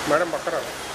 Madam పక్కన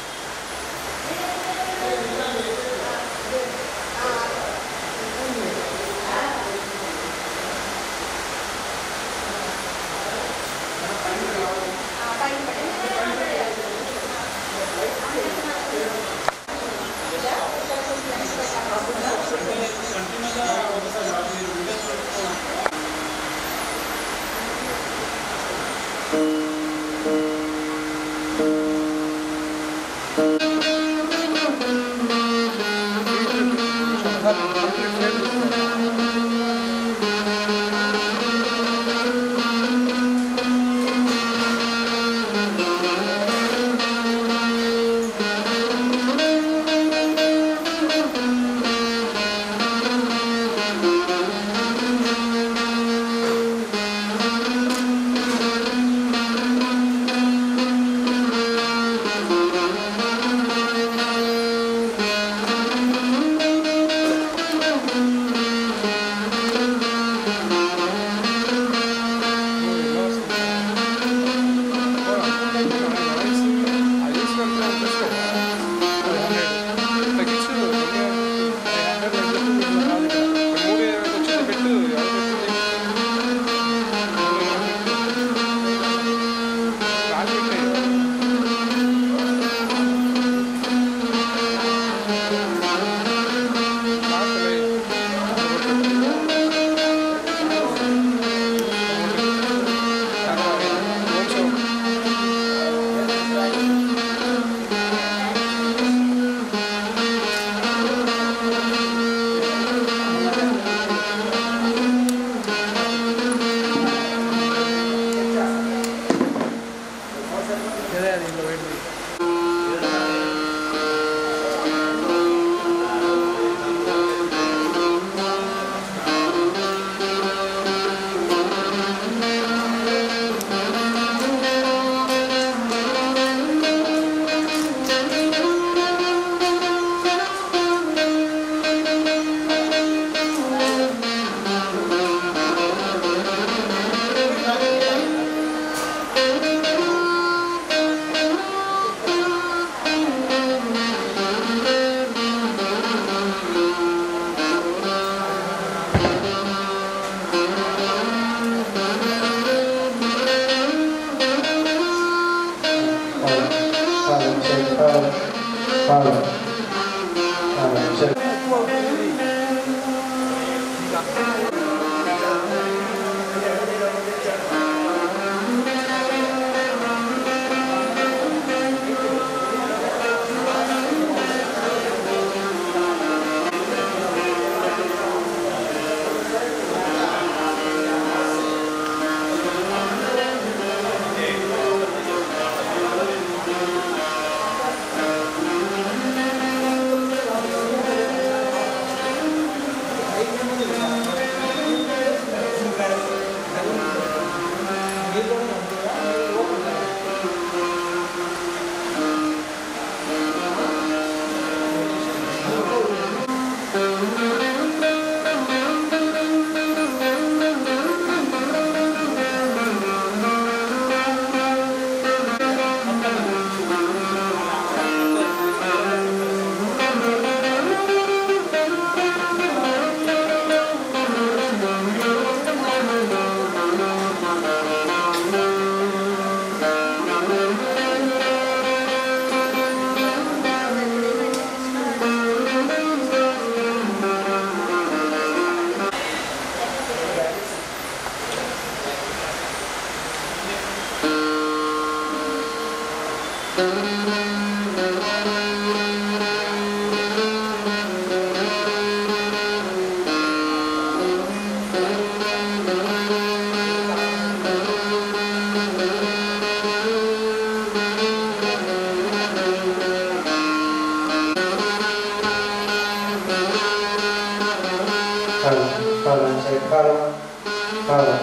Kalau, kalau saya kalau, kalau.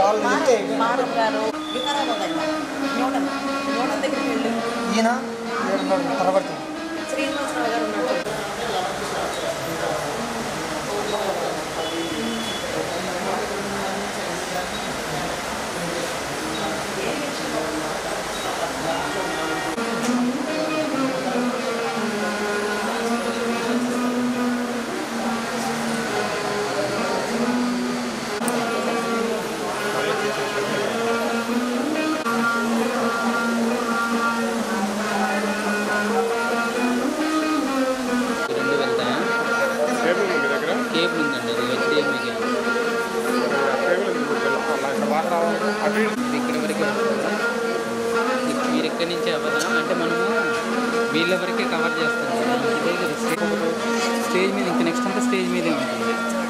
వాళ్ళు చెప్తే మారం గారు వికారాబాద్ అంట న్యూటన్ న్యూటన్ దగ్గరికి వెళ్ళి ఈయన ఏడున్నాడు తరబడుతుంది శ్రీనివాసరావు గారు ఉన్నాడు రెండు వెళ్తాయా కేబుల్ ఉంది మీ దగ్గర కేబుల్ ఉందండి అది హెచ్డిఎంఐ కేబుల్ కేబుల్ ఉంది మీకు తెలుసు. అలా ఇక్కడ బాగా రావాలి అటు ఇటు ఇది ఇక్కడ వరకే వస్తుందా ఇది మీరు ఇక్కడి నుంచి అవ్వదా అంటే మనము వీళ్ళ వరకే కవర్ చేస్తాం కదా ఇదే కదా స్టేజ్ స్టేజ్ మీద ఇంకా నెక్స్ట్ అంతా స్టేజ్ మీదే ఉంటుంది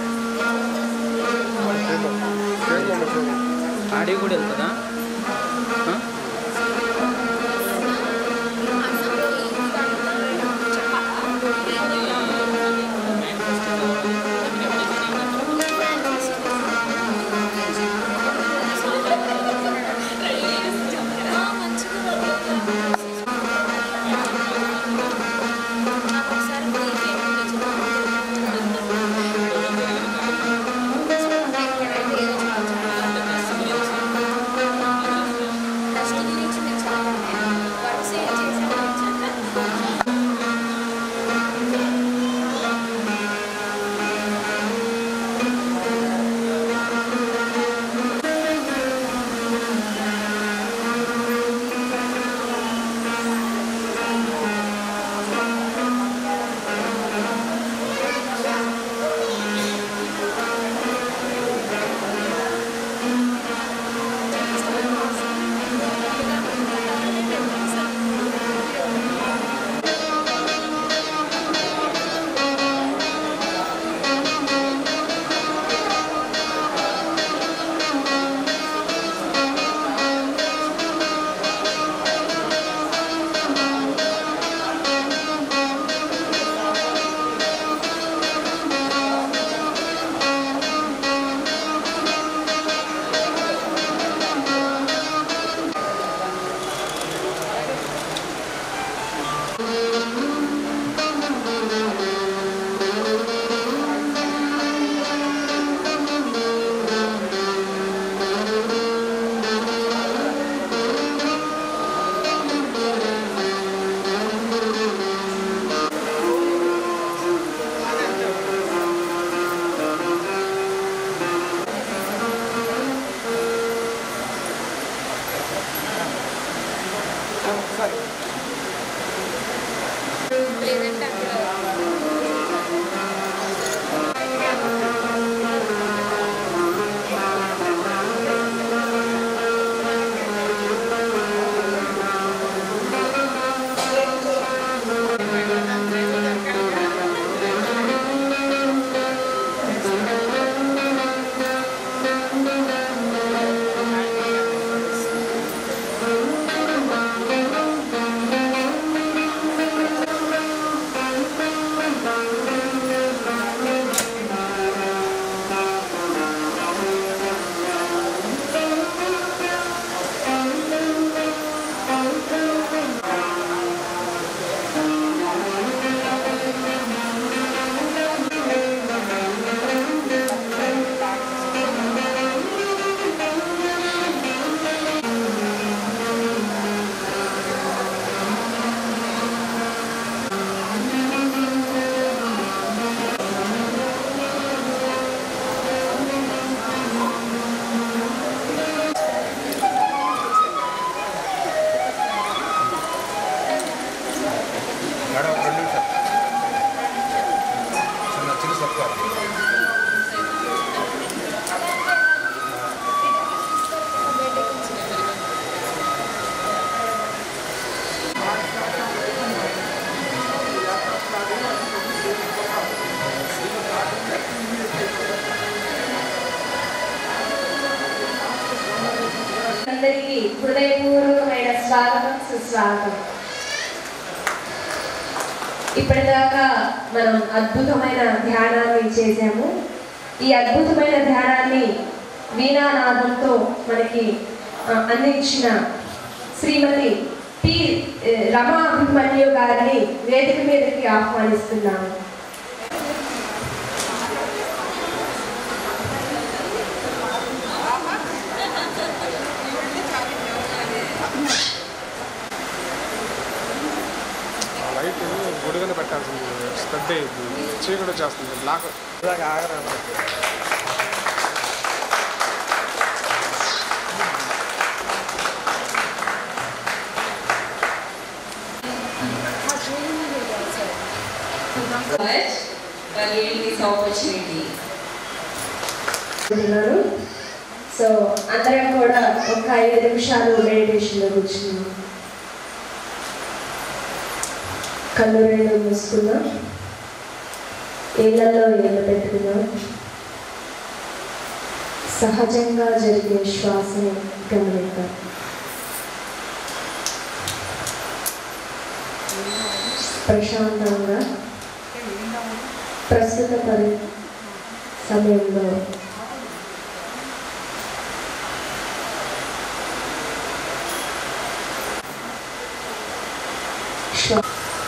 కేబుల్ కేబుల్ ఉంది చూడు. ఆడియో కూడా వెళ్తుందా ఆ? మేడం ఒక రెండు నిమిషాలు చిన్న చిన్న సత్కారం అందరికీ హృదయపూర్వకమైన స్వాగతం సుస్వాగతం ఇప్పటిదాకా మనం అద్భుతమైన ధ్యానాన్ని చేశాము ఈ అద్భుతమైన ధ్యానాన్ని వీణానాదంతో మనకి ఆ, అందించిన శ్రీమతి పి ఏ, రమా అభిమన్యు గారిని వేదిక మీదకి ఆహ్వానిస్తున్నాము ఆ లైట్ గొడుగున పెట్టాల్సింది స్ప్రెడ్ అయ్యింది చీకటి వచ్చేస్తుంది బ్లాక్ ఇలాగ ఆగరా much for giving this opportunity. ఉన్నారు సో అందరం కూడా ఒక ఐదు నిమిషాలు మెడిటేషన్లో కూర్చున్నాం కళ్ళు రెండు మూసుకున్నాం ఏళ్ళల్లో ఏళ్ళు పెట్టుకున్నాం సహజంగా జరిగే శ్వాసని గమనిద్దాం ప్రశాంతంగా ప్రస్తుత పరి సమయంలో శ్వా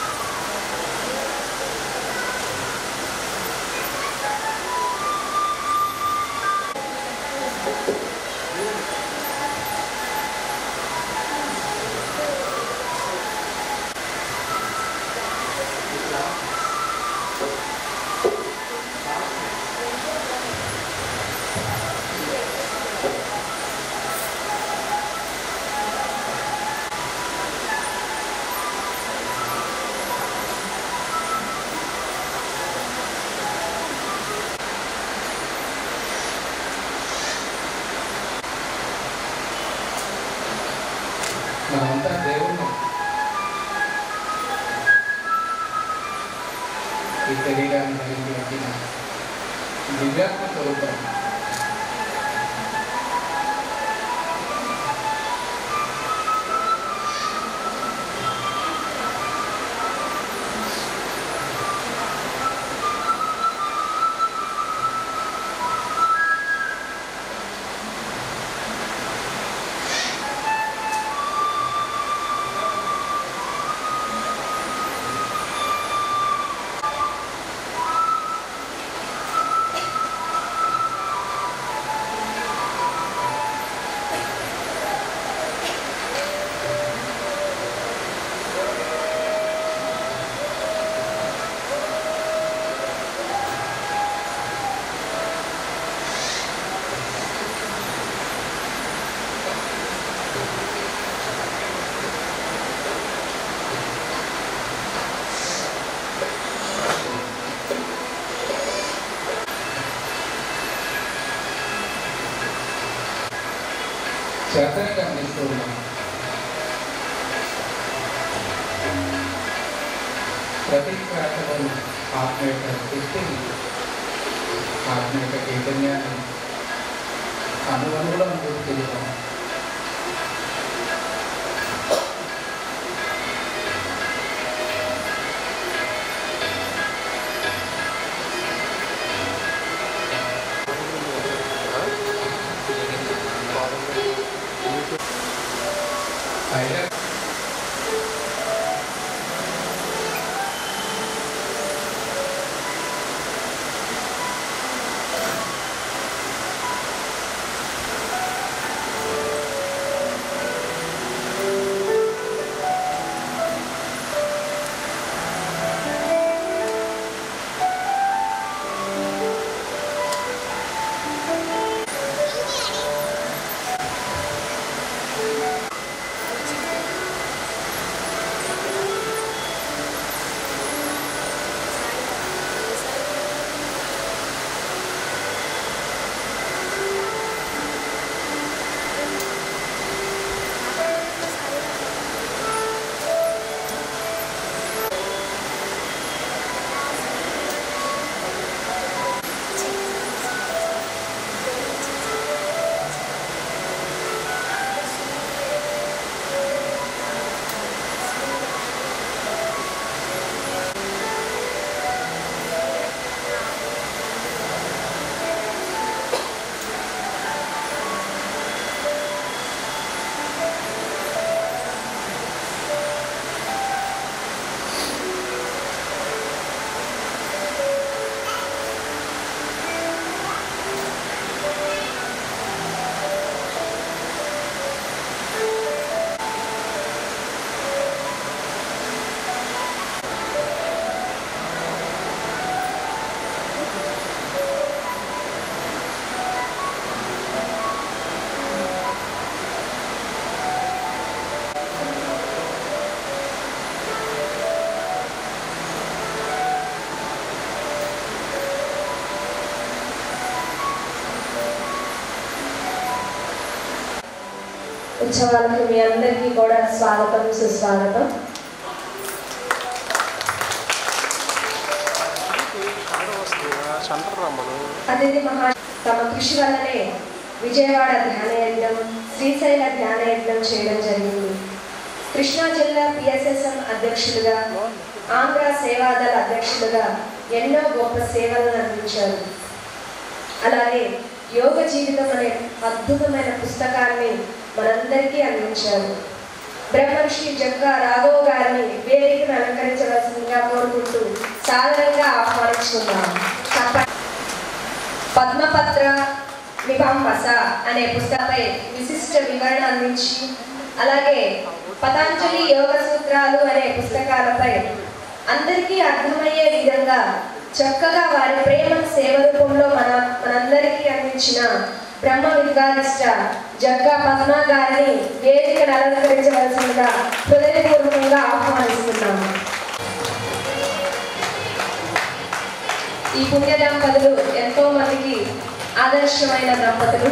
మనమంతా దేవుణ్ణి ఈ శరీరాన్ని ధరించి వచ్చిన దివ్యాత్మ స్వరూపం శ్వాసని గమనిస్తూ ఉన్నాం ప్రతి శ్వాసలోనూ ఆత్మ యొక్క శక్తిని ఆత్మ యొక్క చైతన్యాన్ని అనుభవంలో అనుభూతి చెందుతాం పైగా ఉత్సవాలకు మీ అందరికీ కూడా స్వాగతం సుస్వాగతం సెంటర్ రమ్మను అతిథి మహా తమ కృషి వల్లనే విజయవాడ ధ్యాన యజ్ఞం శ్రీశైల ధ్యాన యజ్ఞం చేయడం జరిగింది కృష్ణా జిల్లా పిఎస్ఎస్ఎం అధ్యక్షులుగా ఆంధ్ర సేవాదళ అధ్యక్షులుగా ఎన్నో గొప్ప సేవలను అందించారు అలాగే యోగ జీవితం అనే అద్భుతమైన పుస్తకాన్ని మనందరికీ అందించారు బ్రహ్మర్షి జక్క రాఘవ్ గారిని వేదికను అలంకరించవలసిందిగా కోరుకుంటూ సాధారణంగా ఆహ్వానించుకున్నాం చెప్పండి. పద్మపత్ర విభంబస అనే పుస్తకంపై విశిష్ట వివరణ అందించి అలాగే పతంజలి యోగ సూత్రాలు అనే పుస్తకాలపై అందరికీ అర్థమయ్యే విధంగా చక్కగా వారి ప్రేమ సేవ రూపంలో మన మనందరికీ అందించిన బ్రహ్మ విద్వానిష్ట జగ్గా పద్మ గారిని వేదికను అలంకరించవలసిందిగా హృదయపూర్వకంగా ఆహ్వానిస్తున్నాము ఈ పుణ్య దంపతులు ఎంతో మందికి ఆదర్శమైన దంపతులు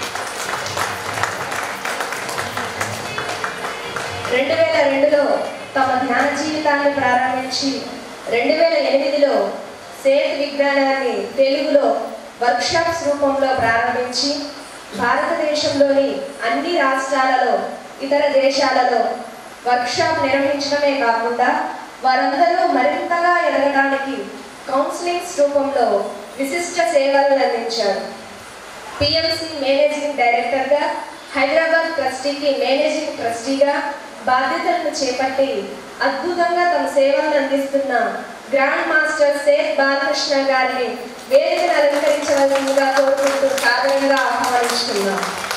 రెండు వేల రెండులో తమ ధ్యాన జీవితాన్ని ప్రారంభించి రెండు వేల ఎనిమిదిలో సేత్ విజ్ఞానాన్ని తెలుగులో వర్క్షాప్స్ రూపంలో ప్రారంభించి భారతదేశంలోని అన్ని రాష్ట్రాలలో ఇతర దేశాలలో వర్క్షాప్ నిర్వహించడమే కాకుండా వారందరూ మరింతగా ఎదగడానికి కౌన్సిలింగ్స్ రూపంలో విశిష్ట సేవలను అందించారు పిఎంసి మేనేజింగ్ డైరెక్టర్గా హైదరాబాద్ ట్రస్టీకి మేనేజింగ్ ట్రస్టీగా బాధ్యతలను చేపట్టి అద్భుతంగా తమ సేవలను అందిస్తున్న గ్రాండ్ మాస్టర్ సేత్ బాలకృష్ణ గారిని వేదికను అలంకరించవలసిందిగా కోరుకుంటూ సాధారణంగా ఆహ్వానిస్తున్నాం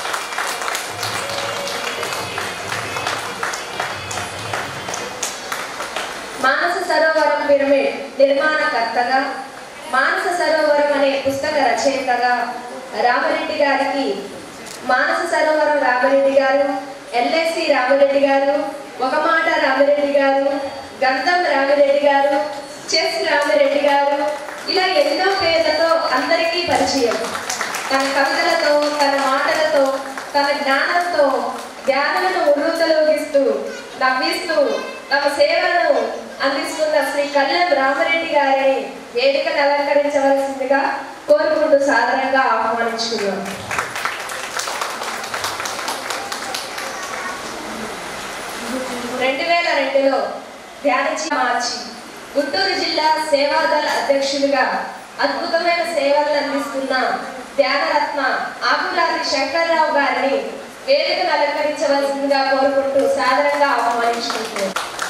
మానస సరోవరం పిరమిడ్ నిర్మాణకర్తగా మానస సరోవరం అనే పుస్తక రచయితగా రామరెడ్డి గారికి మానస సరోవరం రామరెడ్డి గారు ఎల్ఐసి రామరెడ్డి గారు ఒక మాట రామిరెడ్డి గారు గంధం రామిరెడ్డి గారు చెస్ రామిరెడ్డి గారు ఇలా ఎన్నో పేర్లతో అందరికీ పరిచయం తన కవితలతో తన మాటలతో తన జ్ఞానంతో ధ్యానులను ఉర్రూతలోగిస్తూ నవ్విస్తూ తమ సేవలను అందిస్తున్న శ్రీ కళ్యాణ్ రామరెడ్డి గారిని వేదికను అలంకరించవలసిందిగా కోరుకుంటూ సాధారణంగా ఆహ్వానించుకున్నాం రెండు వేల రెండులో ధ్యానించి మార్చి గుంటూరు జిల్లా సేవాదళ అధ్యక్షులుగా అద్భుతమైన సేవలను అందిస్తున్న ధ్యానరత్న ఆకురాతి శంకర్రావు గారిని వేదికను అలంకరించవలసిందిగా కోరుకుంటూ సాధారణంగా ఆహ్వానించుకుంటున్నాం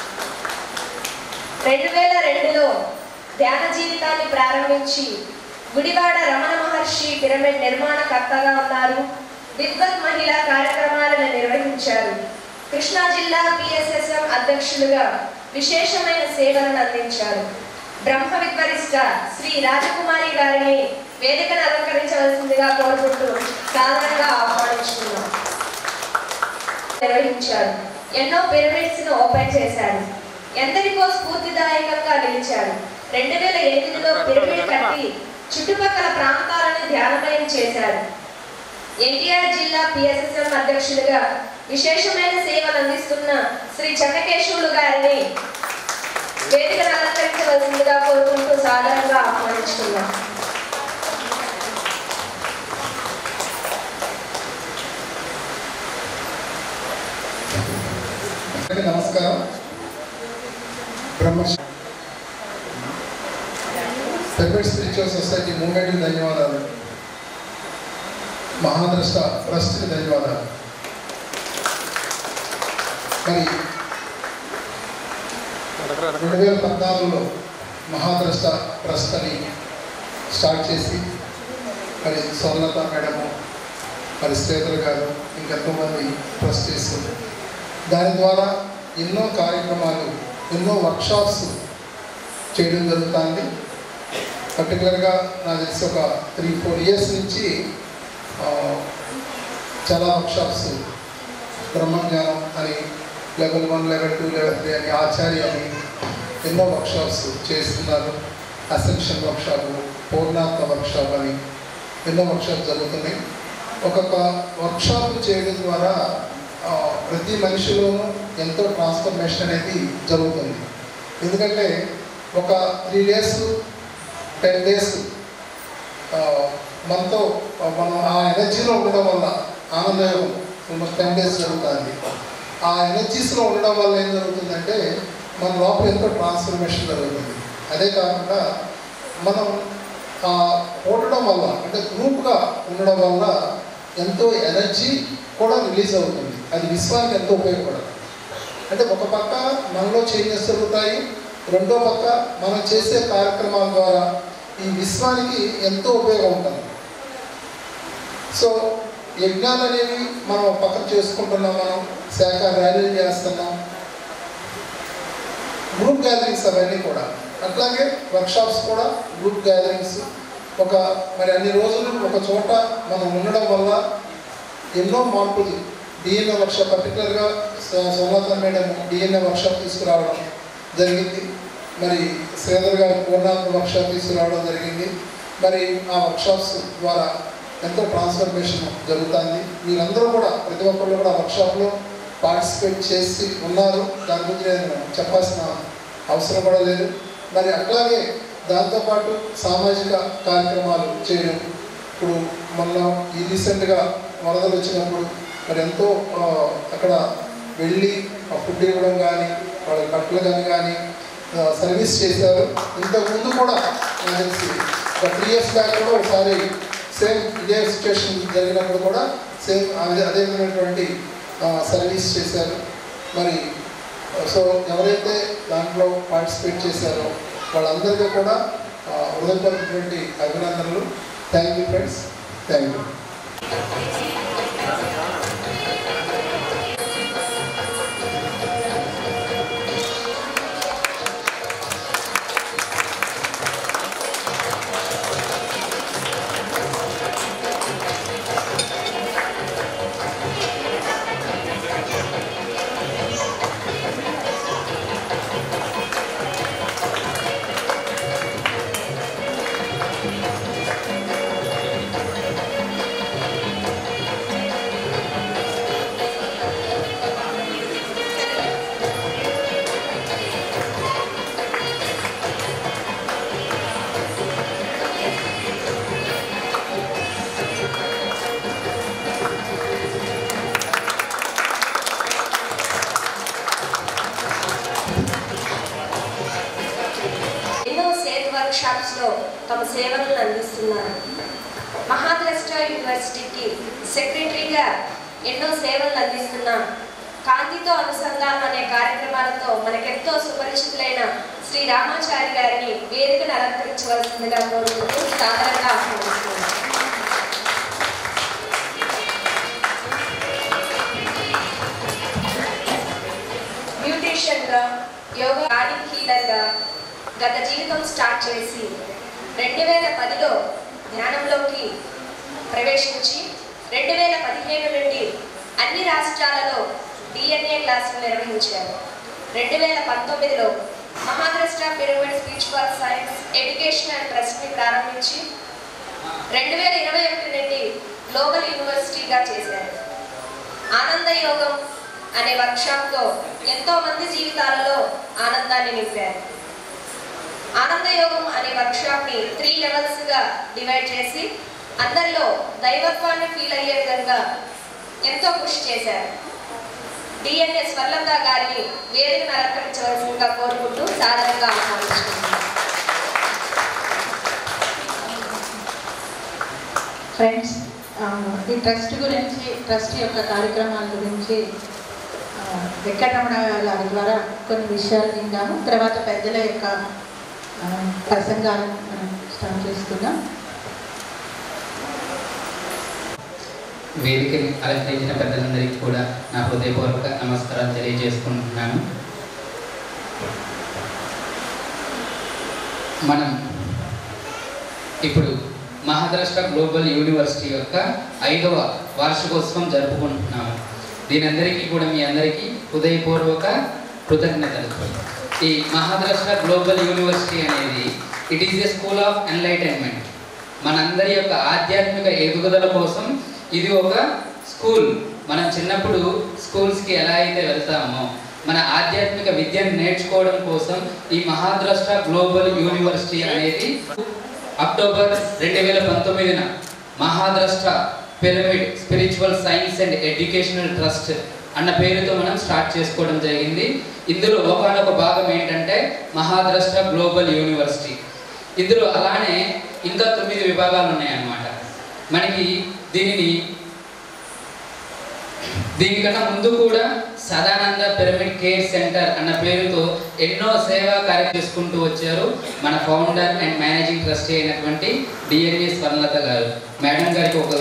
రెండు వేల రెండులో ధ్యాన జీవితాన్ని ప్రారంభించి గుడివాడ రమణ మహర్షి పిరమిడ్ నిర్మాణకర్తగా ఉన్నారు విద్వత్ మహిళా కార్యక్రమాలను నిర్వహించారు కృష్ణా జిల్లా పిఎస్ఎస్ఎం అధ్యక్షులుగా విశేషమైన సేవలను అందించారు బ్రహ్మ విద్వరిష్ట శ్రీ రాజకుమారి గారిని వేదికను అలంకరించవలసిందిగా కోరుకుంటూ సాధారణంగా ఆహ్వానించుకున్నాం నిర్వహించారు ఎన్నో పిరమిడ్స్ ను ఓపెన్ చేశారు ఎందరికో స్ఫూర్తిదాయకంగా నిలిచారు రెండు వేల ఎనిమిదిలో పిరమిడ్ కట్టి చుట్టుపక్కల ప్రాంతాలను ధ్యానమయం చేశారు ఎన్టీఆర్ జిల్లా పిఎస్ఎస్ఎం అధ్యక్షులుగా విశేషమైన సేవలు అందిస్తున్న శ్రీ చంద్రకేశవులు గారిని వేదికను అలంకరించవలసిందిగా కోరుకుంటూ సాధారణంగా ఆహ్వానించుకున్నాం అందరికీ నమస్కారం బ్రహ్మ పెర్ఫెక్ట్ స్పిరిచువల్ సొసైటీ మూమెంట్కి ధన్యవాదాలు మహాద్రష్ట ట్రస్ట్కి ధన్యవాదాలు మరి రెండు వేల పద్నాలుగులో మహాద్రష్ట ట్రస్ట్ అని స్టార్ట్ చేసి మరి స్వర్ణత మేడము మరి శ్వేతలు గారు ఇంకెంతోమంది ట్రస్ట్ చేస్తుంది దాని ద్వారా ఎన్నో కార్యక్రమాలు ఎన్నో వర్క్షాప్స్ చేయడం జరుగుతుంది పర్టికులర్గా నాకు తెలిసి ఒక త్రీ ఫోర్ ఇయర్స్ నుంచి ఆ, చాలా వర్క్షాప్స్ బ్రహ్మజ్ఞానం అని level one level two level three అని ఆచార్య అని ఎన్నో వర్క్షాప్స్ చేస్తున్నారు అసెన్షన్ వర్క్షాప్ పూర్ణాత్మ వర్క్షాప్ అని ఎన్నో వర్క్షాప్ జరుగుతున్నాయి ఒక్కొక్క వర్క్షాప్ చేయడం ద్వారా ఆ, ప్రతి మనిషిలోనూ ఎంతో ట్రాన్స్ఫర్మేషన్ అనేది జరుగుతుంది ఎందుకంటే ఒక త్రీ డేస్ టెన్ డేస్ మనతో ఆ, మనం ఆ ఎనర్జీలో ఉండడం వల్ల ఆనందయోగం ఆల్మోస్ట్ టెన్ డేస్ జరుగుతుంది ఆ ఎనర్జీస్లో ఉండడం వల్ల ఏం జరుగుతుందంటే మన లోపల ఎంతో ట్రాన్స్ఫర్మేషన్ జరుగుతుంది అదే కాకుండా మనం ఆ, ఉండడం వల్ల అంటే గ్రూప్గా ఉండడం వల్ల ఎంతో ఎనర్జీ కూడా రిలీజ్ అవుతుంది అది విశ్వానికి ఎంతో ఉపయోగపడుతుంది అంటే ఒక పక్క మనలో చేంజెస్ జరుగుతాయి రెండో పక్క మనం చేసే కార్యక్రమాల ద్వారా ఈ విశ్వానికి ఎంతో ఉపయోగం ఉంటుంది సో యజ్ఞాలు అనేవి మనం ఒక పక్కన చేసుకుంటున్నాం మనం శాఖ ర్యాలీలు చేస్తున్నాం గ్రూప్ గ్యాదరింగ్స్ అవన్నీ కూడా అట్లాగే వర్క్షాప్స్ కూడా గ్రూప్ గ్యాదరింగ్స్ ఒక మరి అన్ని రోజులు ఒక చోట మనం ఉండడం వల్ల ఎన్నో మార్పులు డిఎన్ఏ వర్క్షాప్ పర్టికులర్గా సోమలత మేడం డిఎన్ఏ వర్క్షాప్ తీసుకురావడం జరిగింది మరి శ్రీధర్ గారు పూర్ణాత్మ వర్క్షాప్ తీసుకురావడం జరిగింది మరి ఆ వర్క్షాప్స్ ద్వారా ఎంతో ట్రాన్స్ఫర్మేషన్ జరుగుతుంది మీరందరూ కూడా ప్రతి ఒక్కళ్ళు కూడా వర్క్షాప్లో పార్టిసిపేట్ చేసి ఉన్నారు దాని గురించి నేను చెప్పాల్సిన అవసరం కూడా లేదు మరి అట్లాగే దాంతోపాటు సామాజిక కార్యక్రమాలు చేయడం ఇప్పుడు మొన్న ఈ రీసెంట్గా వరదలు వచ్చినప్పుడు మరి ఎంతో ఆ, అక్కడ వెళ్ళి ఆ ఫుడ్ ఇవ్వడం కానీ వాళ్ళ బట్టలు కానీ కానీ ఆ, సర్వీస్ చేశారు ఇంతకుముందు కూడా నాకు తెలిసి ఒక త్రీ ఇయర్స్ బ్యాక్ కూడా ఒకసారి సేమ్ ఇదే సిచ్యువేషన్ జరిగినప్పుడు కూడా సేమ్ అదే అదే విధమైనటువంటి ఆ, సర్వీస్ చేశారు మరి సో ఎవరైతే దాంట్లో పార్టిసిపేట్ చేశారో వాళ్ళందరికీ కూడా ఆ, హృదయపూర్వకమైనటువంటి అభినందనలు thank you friends thank you ఎన్నో సేత్ వర్క్షాప్స్లో తమ సేవలను అందిస్తున్నారు మహాద్రష్ట యూనివర్సిటీకి సెక్రటరీగా ఎన్నో సేవలను అందిస్తున్న కాంతితో అనుసంధానం అనే కార్యక్రమాలతో మనకెంతో సుపరిచితులైన శ్రీ రామాచారి గారిని వేదికను అలంకరించవలసిందిగా కోరుకుంటూ సాధారణంగా ఆహ్వానిస్తున్నాను బ్యూటీషియన్గా యోగా బాడీ హీలర్గా గత జీవితం స్టార్ట్ చేసి రెండు వేల పదిలో ధ్యానంలోకి ప్రవేశించి రెండు వేల పదిహేను నుండి అన్ని రాష్ట్రాలలో డిఎన్ఏ క్లాసులు నిర్వహించారు రెండు వేల పంతొమ్మిదిలో Mahadrashta pyramid spiritual science educational ట్రస్ట్ని ప్రారంభించి రెండు వేల ఇరవై ఒకటి నుండి గ్లోబల్ యూనివర్సిటీగా చేశారు ఆనంద యోగం అనే వర్క్షాప్తో ఎంతో మంది జీవితాలలో ఆనందాన్ని నింపారు ఆనంద యోగం అనే వర్క్షాప్ని త్రీ లెవెల్స్గా డివైడ్ చేసి అందరిలో దైవత్వాన్ని ఫీల్ అయ్యే విధంగా ఎంతో కృషి చేశారు డిఎన్ఎస్ స్వర్లత గారిని వేదికను అలంకరించవలసిందిగా కోరుకుంటూ సాధారణంగా ఆహ్వానిస్తున్నాను ఫ్రెండ్స్ ఆ, ఈ ట్రస్ట్ గురించి ట్రస్ట్ యొక్క కార్యక్రమాల గురించి ఆ, వెంకటరమణ గారి ద్వారా కొన్ని విషయాలు విందాము తర్వాత పెద్దల యొక్క ఆ, ప్రసంగాలను మనం స్టార్ట్ చేసుకుందాం వేదికని అలంకరించిన పెద్దలందరికీ కూడా నా హృదయపూర్వక నమస్కారాలు తెలియజేసుకుంటున్నాను మనం ఇప్పుడు మహారాష్ట్ర గ్లోబల్ యూనివర్సిటీ యొక్క ఐదవ వార్షికోత్సవం జరుపుకుంటున్నాము దీనందరికీ కూడా మీ అందరికీ హృదయపూర్వక కృతజ్ఞతలు ఈ మహారాష్ట్ర గ్లోబల్ యూనివర్సిటీ అనేది it is a school of enlightenment మనందరి యొక్క ఆధ్యాత్మిక ఎదుగుదల కోసం ఇది ఒక స్కూల్ మనం చిన్నప్పుడు స్కూల్స్కి ఎలా అయితే వెళ్తామో మన ఆధ్యాత్మిక విద్యను నేర్చుకోవడం కోసం ఈ మహాద్రష్ట గ్లోబల్ యూనివర్సిటీ అనేది అక్టోబర్ రెండు వేల పంతొమ్మిదిన Mahadrashta pyramid spiritual science and educational trust అన్న పేరుతో మనం స్టార్ట్ చేసుకోవడం జరిగింది ఇందులో ఒకనొక భాగం ఏంటంటే మహాద్రష్ట గ్లోబల్ యూనివర్సిటీ ఇందులో అలానే ఇంకా తొమ్మిది విభాగాలు ఉన్నాయన్నమాట మనకి దీనిని దీనికన్నా ముందు కూడా సదానంద పిరమిడ్ కేర్ సెంటర్ అన్న పేరుతో ఎన్నో సేవా కార్యం చేసుకుంటూ వచ్చారు మన ఫౌండర్ అండ్ మేనేజింగ్ ట్రస్టీ అయినటువంటి డిఎన్ఏ స్వర్ణలత గారు మేడం గారికి ఒక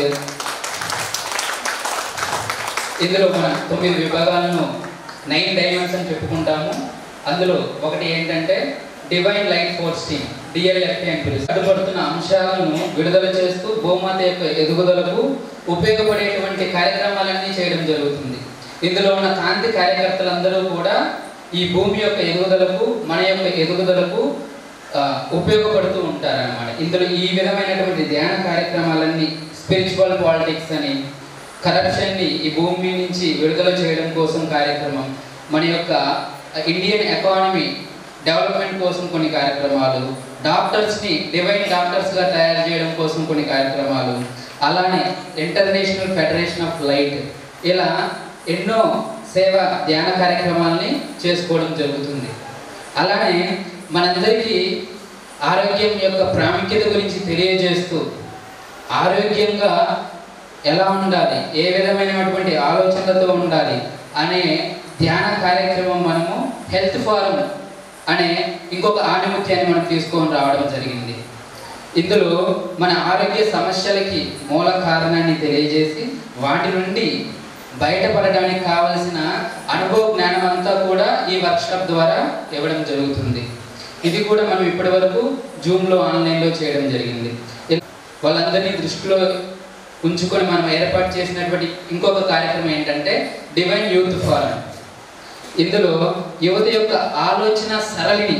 ఇందులో మన తొమ్మిది విభాగాలను నైన్ డైమండ్స్ అని చెప్పుకుంటాము అందులో ఒకటి ఏంటంటే divine light force team DLFT అని పిలుస్తారు అడ్డుపడుతున్న అంశాలను విడుదల చేస్తూ భూమాత యొక్క ఎదుగుదలకు ఉపయోగపడేటువంటి కార్యక్రమాలన్నీ చేయడం జరుగుతుంది ఇందులో ఉన్న కాంతి కార్యకర్తలందరూ కూడా ఈ భూమి యొక్క ఎదుగుదలకు మన యొక్క ఎదుగుదలకు ఆ, ఉపయోగపడుతూ ఉంటారన్నమాట ఇందులో ఈ విధమైనటువంటి ధ్యాన కార్యక్రమాలన్నీ స్పిరిచువల్ పాలిటిక్స్ అని కరప్షన్ని ఈ భూమి నుంచి విడుదల చేయడం కోసం కార్యక్రమం మన యొక్క ఇండియన్ ఎకానమీ డెవలప్మెంట్ కోసం కొన్ని కార్యక్రమాలు డాక్టర్స్ని డివైన్ డాక్టర్స్గా తయారు చేయడం కోసం కొన్ని కార్యక్రమాలు అలానే ఇంటర్నేషనల్ ఫెడరేషన్ ఆఫ్ లైట్ ఇలా ఎన్నో సేవ ధ్యాన కార్యక్రమాలని చేసుకోవడం జరుగుతుంది అలానే మనందరికీ ఆరోగ్యం యొక్క ప్రాముఖ్యత గురించి తెలియజేస్తూ ఆరోగ్యంగా ఎలా ఉండాలి ఏ విధమైనటువంటి ఆలోచనలతో ఉండాలి అనే ధ్యాన కార్యక్రమం మనము హెల్త్ ఫారం అనే ఇంకొక ఆణిముత్యాన్ని మనం తీసుకొని రావడం జరిగింది ఇందులో మన ఆరోగ్య సమస్యలకి మూల కారణాన్ని తెలియజేసి వాటి నుండి బయటపడడానికి కావలసిన అనుభవ జ్ఞానం అంతా కూడా ఈ వర్క్షాప్ ద్వారా ఇవ్వడం జరుగుతుంది ఇది కూడా మనం ఇప్పటి వరకు జూమ్లో ఆన్లైన్లో చేయడం జరిగింది వాళ్ళందరినీ దృష్టిలో ఉంచుకొని మనం ఏర్పాటు చేసినటువంటి ఇంకొక కార్యక్రమం ఏంటంటే డివైన్ యూత్ ఫారం ఇందులో యువత యొక్క ఆలోచన సరళిని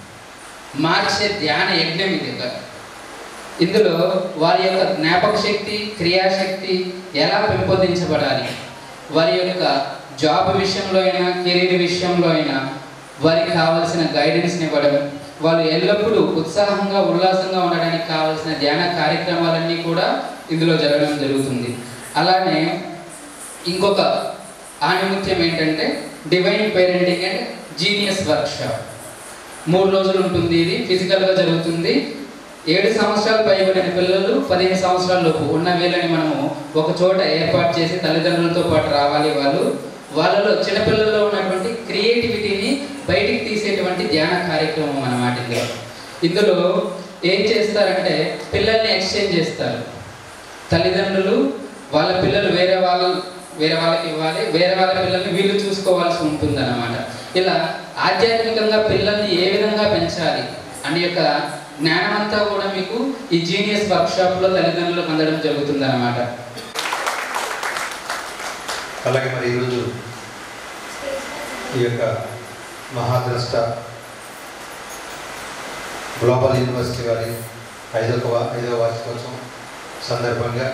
మార్చే ధ్యాన యజ్ఞం ఇది ఒక ఇందులో వారి యొక్క జ్ఞాపక శక్తి క్రియాశక్తి ఎలా పెంపొందించబడాలి వారి యొక్క జాబ్ విషయంలో అయినా కెరీర్ విషయంలో అయినా వారికి కావాల్సిన గైడెన్స్ని ఇవ్వడం వాళ్ళు ఎల్లప్పుడూ ఉత్సాహంగా ఉల్లాసంగా ఉండడానికి కావాల్సిన ధ్యాన కార్యక్రమాలన్నీ కూడా ఇందులో జరగడం జరుగుతుంది అలానే ఇంకొక ఆణిముత్యం ఏంటంటే divine parenting and genius workshop మూడు రోజులు ఉంటుంది ఇది ఫిజికల్గా జరుగుతుంది ఏడు సంవత్సరాలు పైబడిన పిల్లలు పదిహేను సంవత్సరాల లోపు ఉన్న వీళ్ళని మనము ఒక చోట ఏర్పాటు చేసి తల్లిదండ్రులతో పాటు రావాలి వాళ్ళు వాళ్ళలో చిన్నపిల్లల్లో ఉన్నటువంటి క్రియేటివిటీని బయటికి తీసేటువంటి ధ్యాన కార్యక్రమం అన్నమాట ఇందులో ఇందులో ఏం చేస్తారంటే పిల్లల్ని ఎక్స్చేంజ్ చేస్తారు తల్లిదండ్రులు వాళ్ళ పిల్లలు వేరే వాళ్ళు వేరే వాళ్ళకి ఇవ్వాలి వేరే వాళ్ళ పిల్లల్ని వీళ్ళు చూసుకోవాల్సి ఉంటుంది అన్నమాట ఇలా ఆధ్యాత్మికంగా పిల్లల్ని ఏ విధంగా పెంచాలి అనే యొక్క జ్ఞానం అంతా కూడా మీకు ఈ జీనియస్ వర్క్షాప్లో తల్లిదండ్రులకు అందడం జరుగుతుంది అన్నమాట అలాగే మరి ఈరోజు ఈ యొక్క మహాద్రష్ట గ్లోబల్ యూనివర్సిటీ వారి ఐదవ ఐదవ వార్షికోత్సవం సందర్భంగా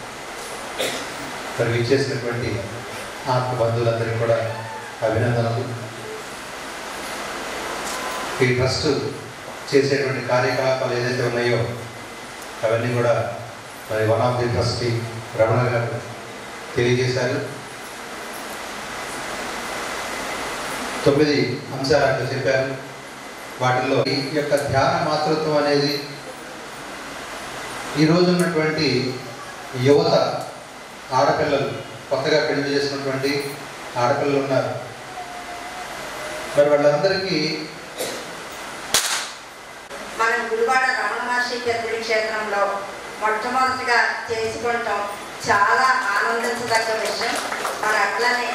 మరి విచ్చేసినటువంటి ఆత్మ బంధువులందరికీ కూడా అభినందనలు ఈ ట్రస్ట్ చేసేటువంటి కార్యకలాపాలు ఏదైతే ఉన్నాయో అవన్నీ కూడా మరి one of the trustee Ramana గారు తెలియజేశారు తొమ్మిది అంశాలు అక్కడ చెప్పారు వాటిల్లో ఈ యొక్క ధ్యాన మాతృత్వం అనేది ఈరోజు ఉన్నటువంటి యువత ఆడపిల్లలు కొత్తగా పెళ్లి చేసినటువంటి ఆడపిల్లలు ఉన్నారు మరి వాళ్ళందరికీ మనం గుడివాడ రమణ మహర్షి గర్భిణి క్షేత్రంలో మొట్టమొదటిగా చేసుకుంటాం చాలా ఆనందించదగ్గ విషయం మరి అట్లనే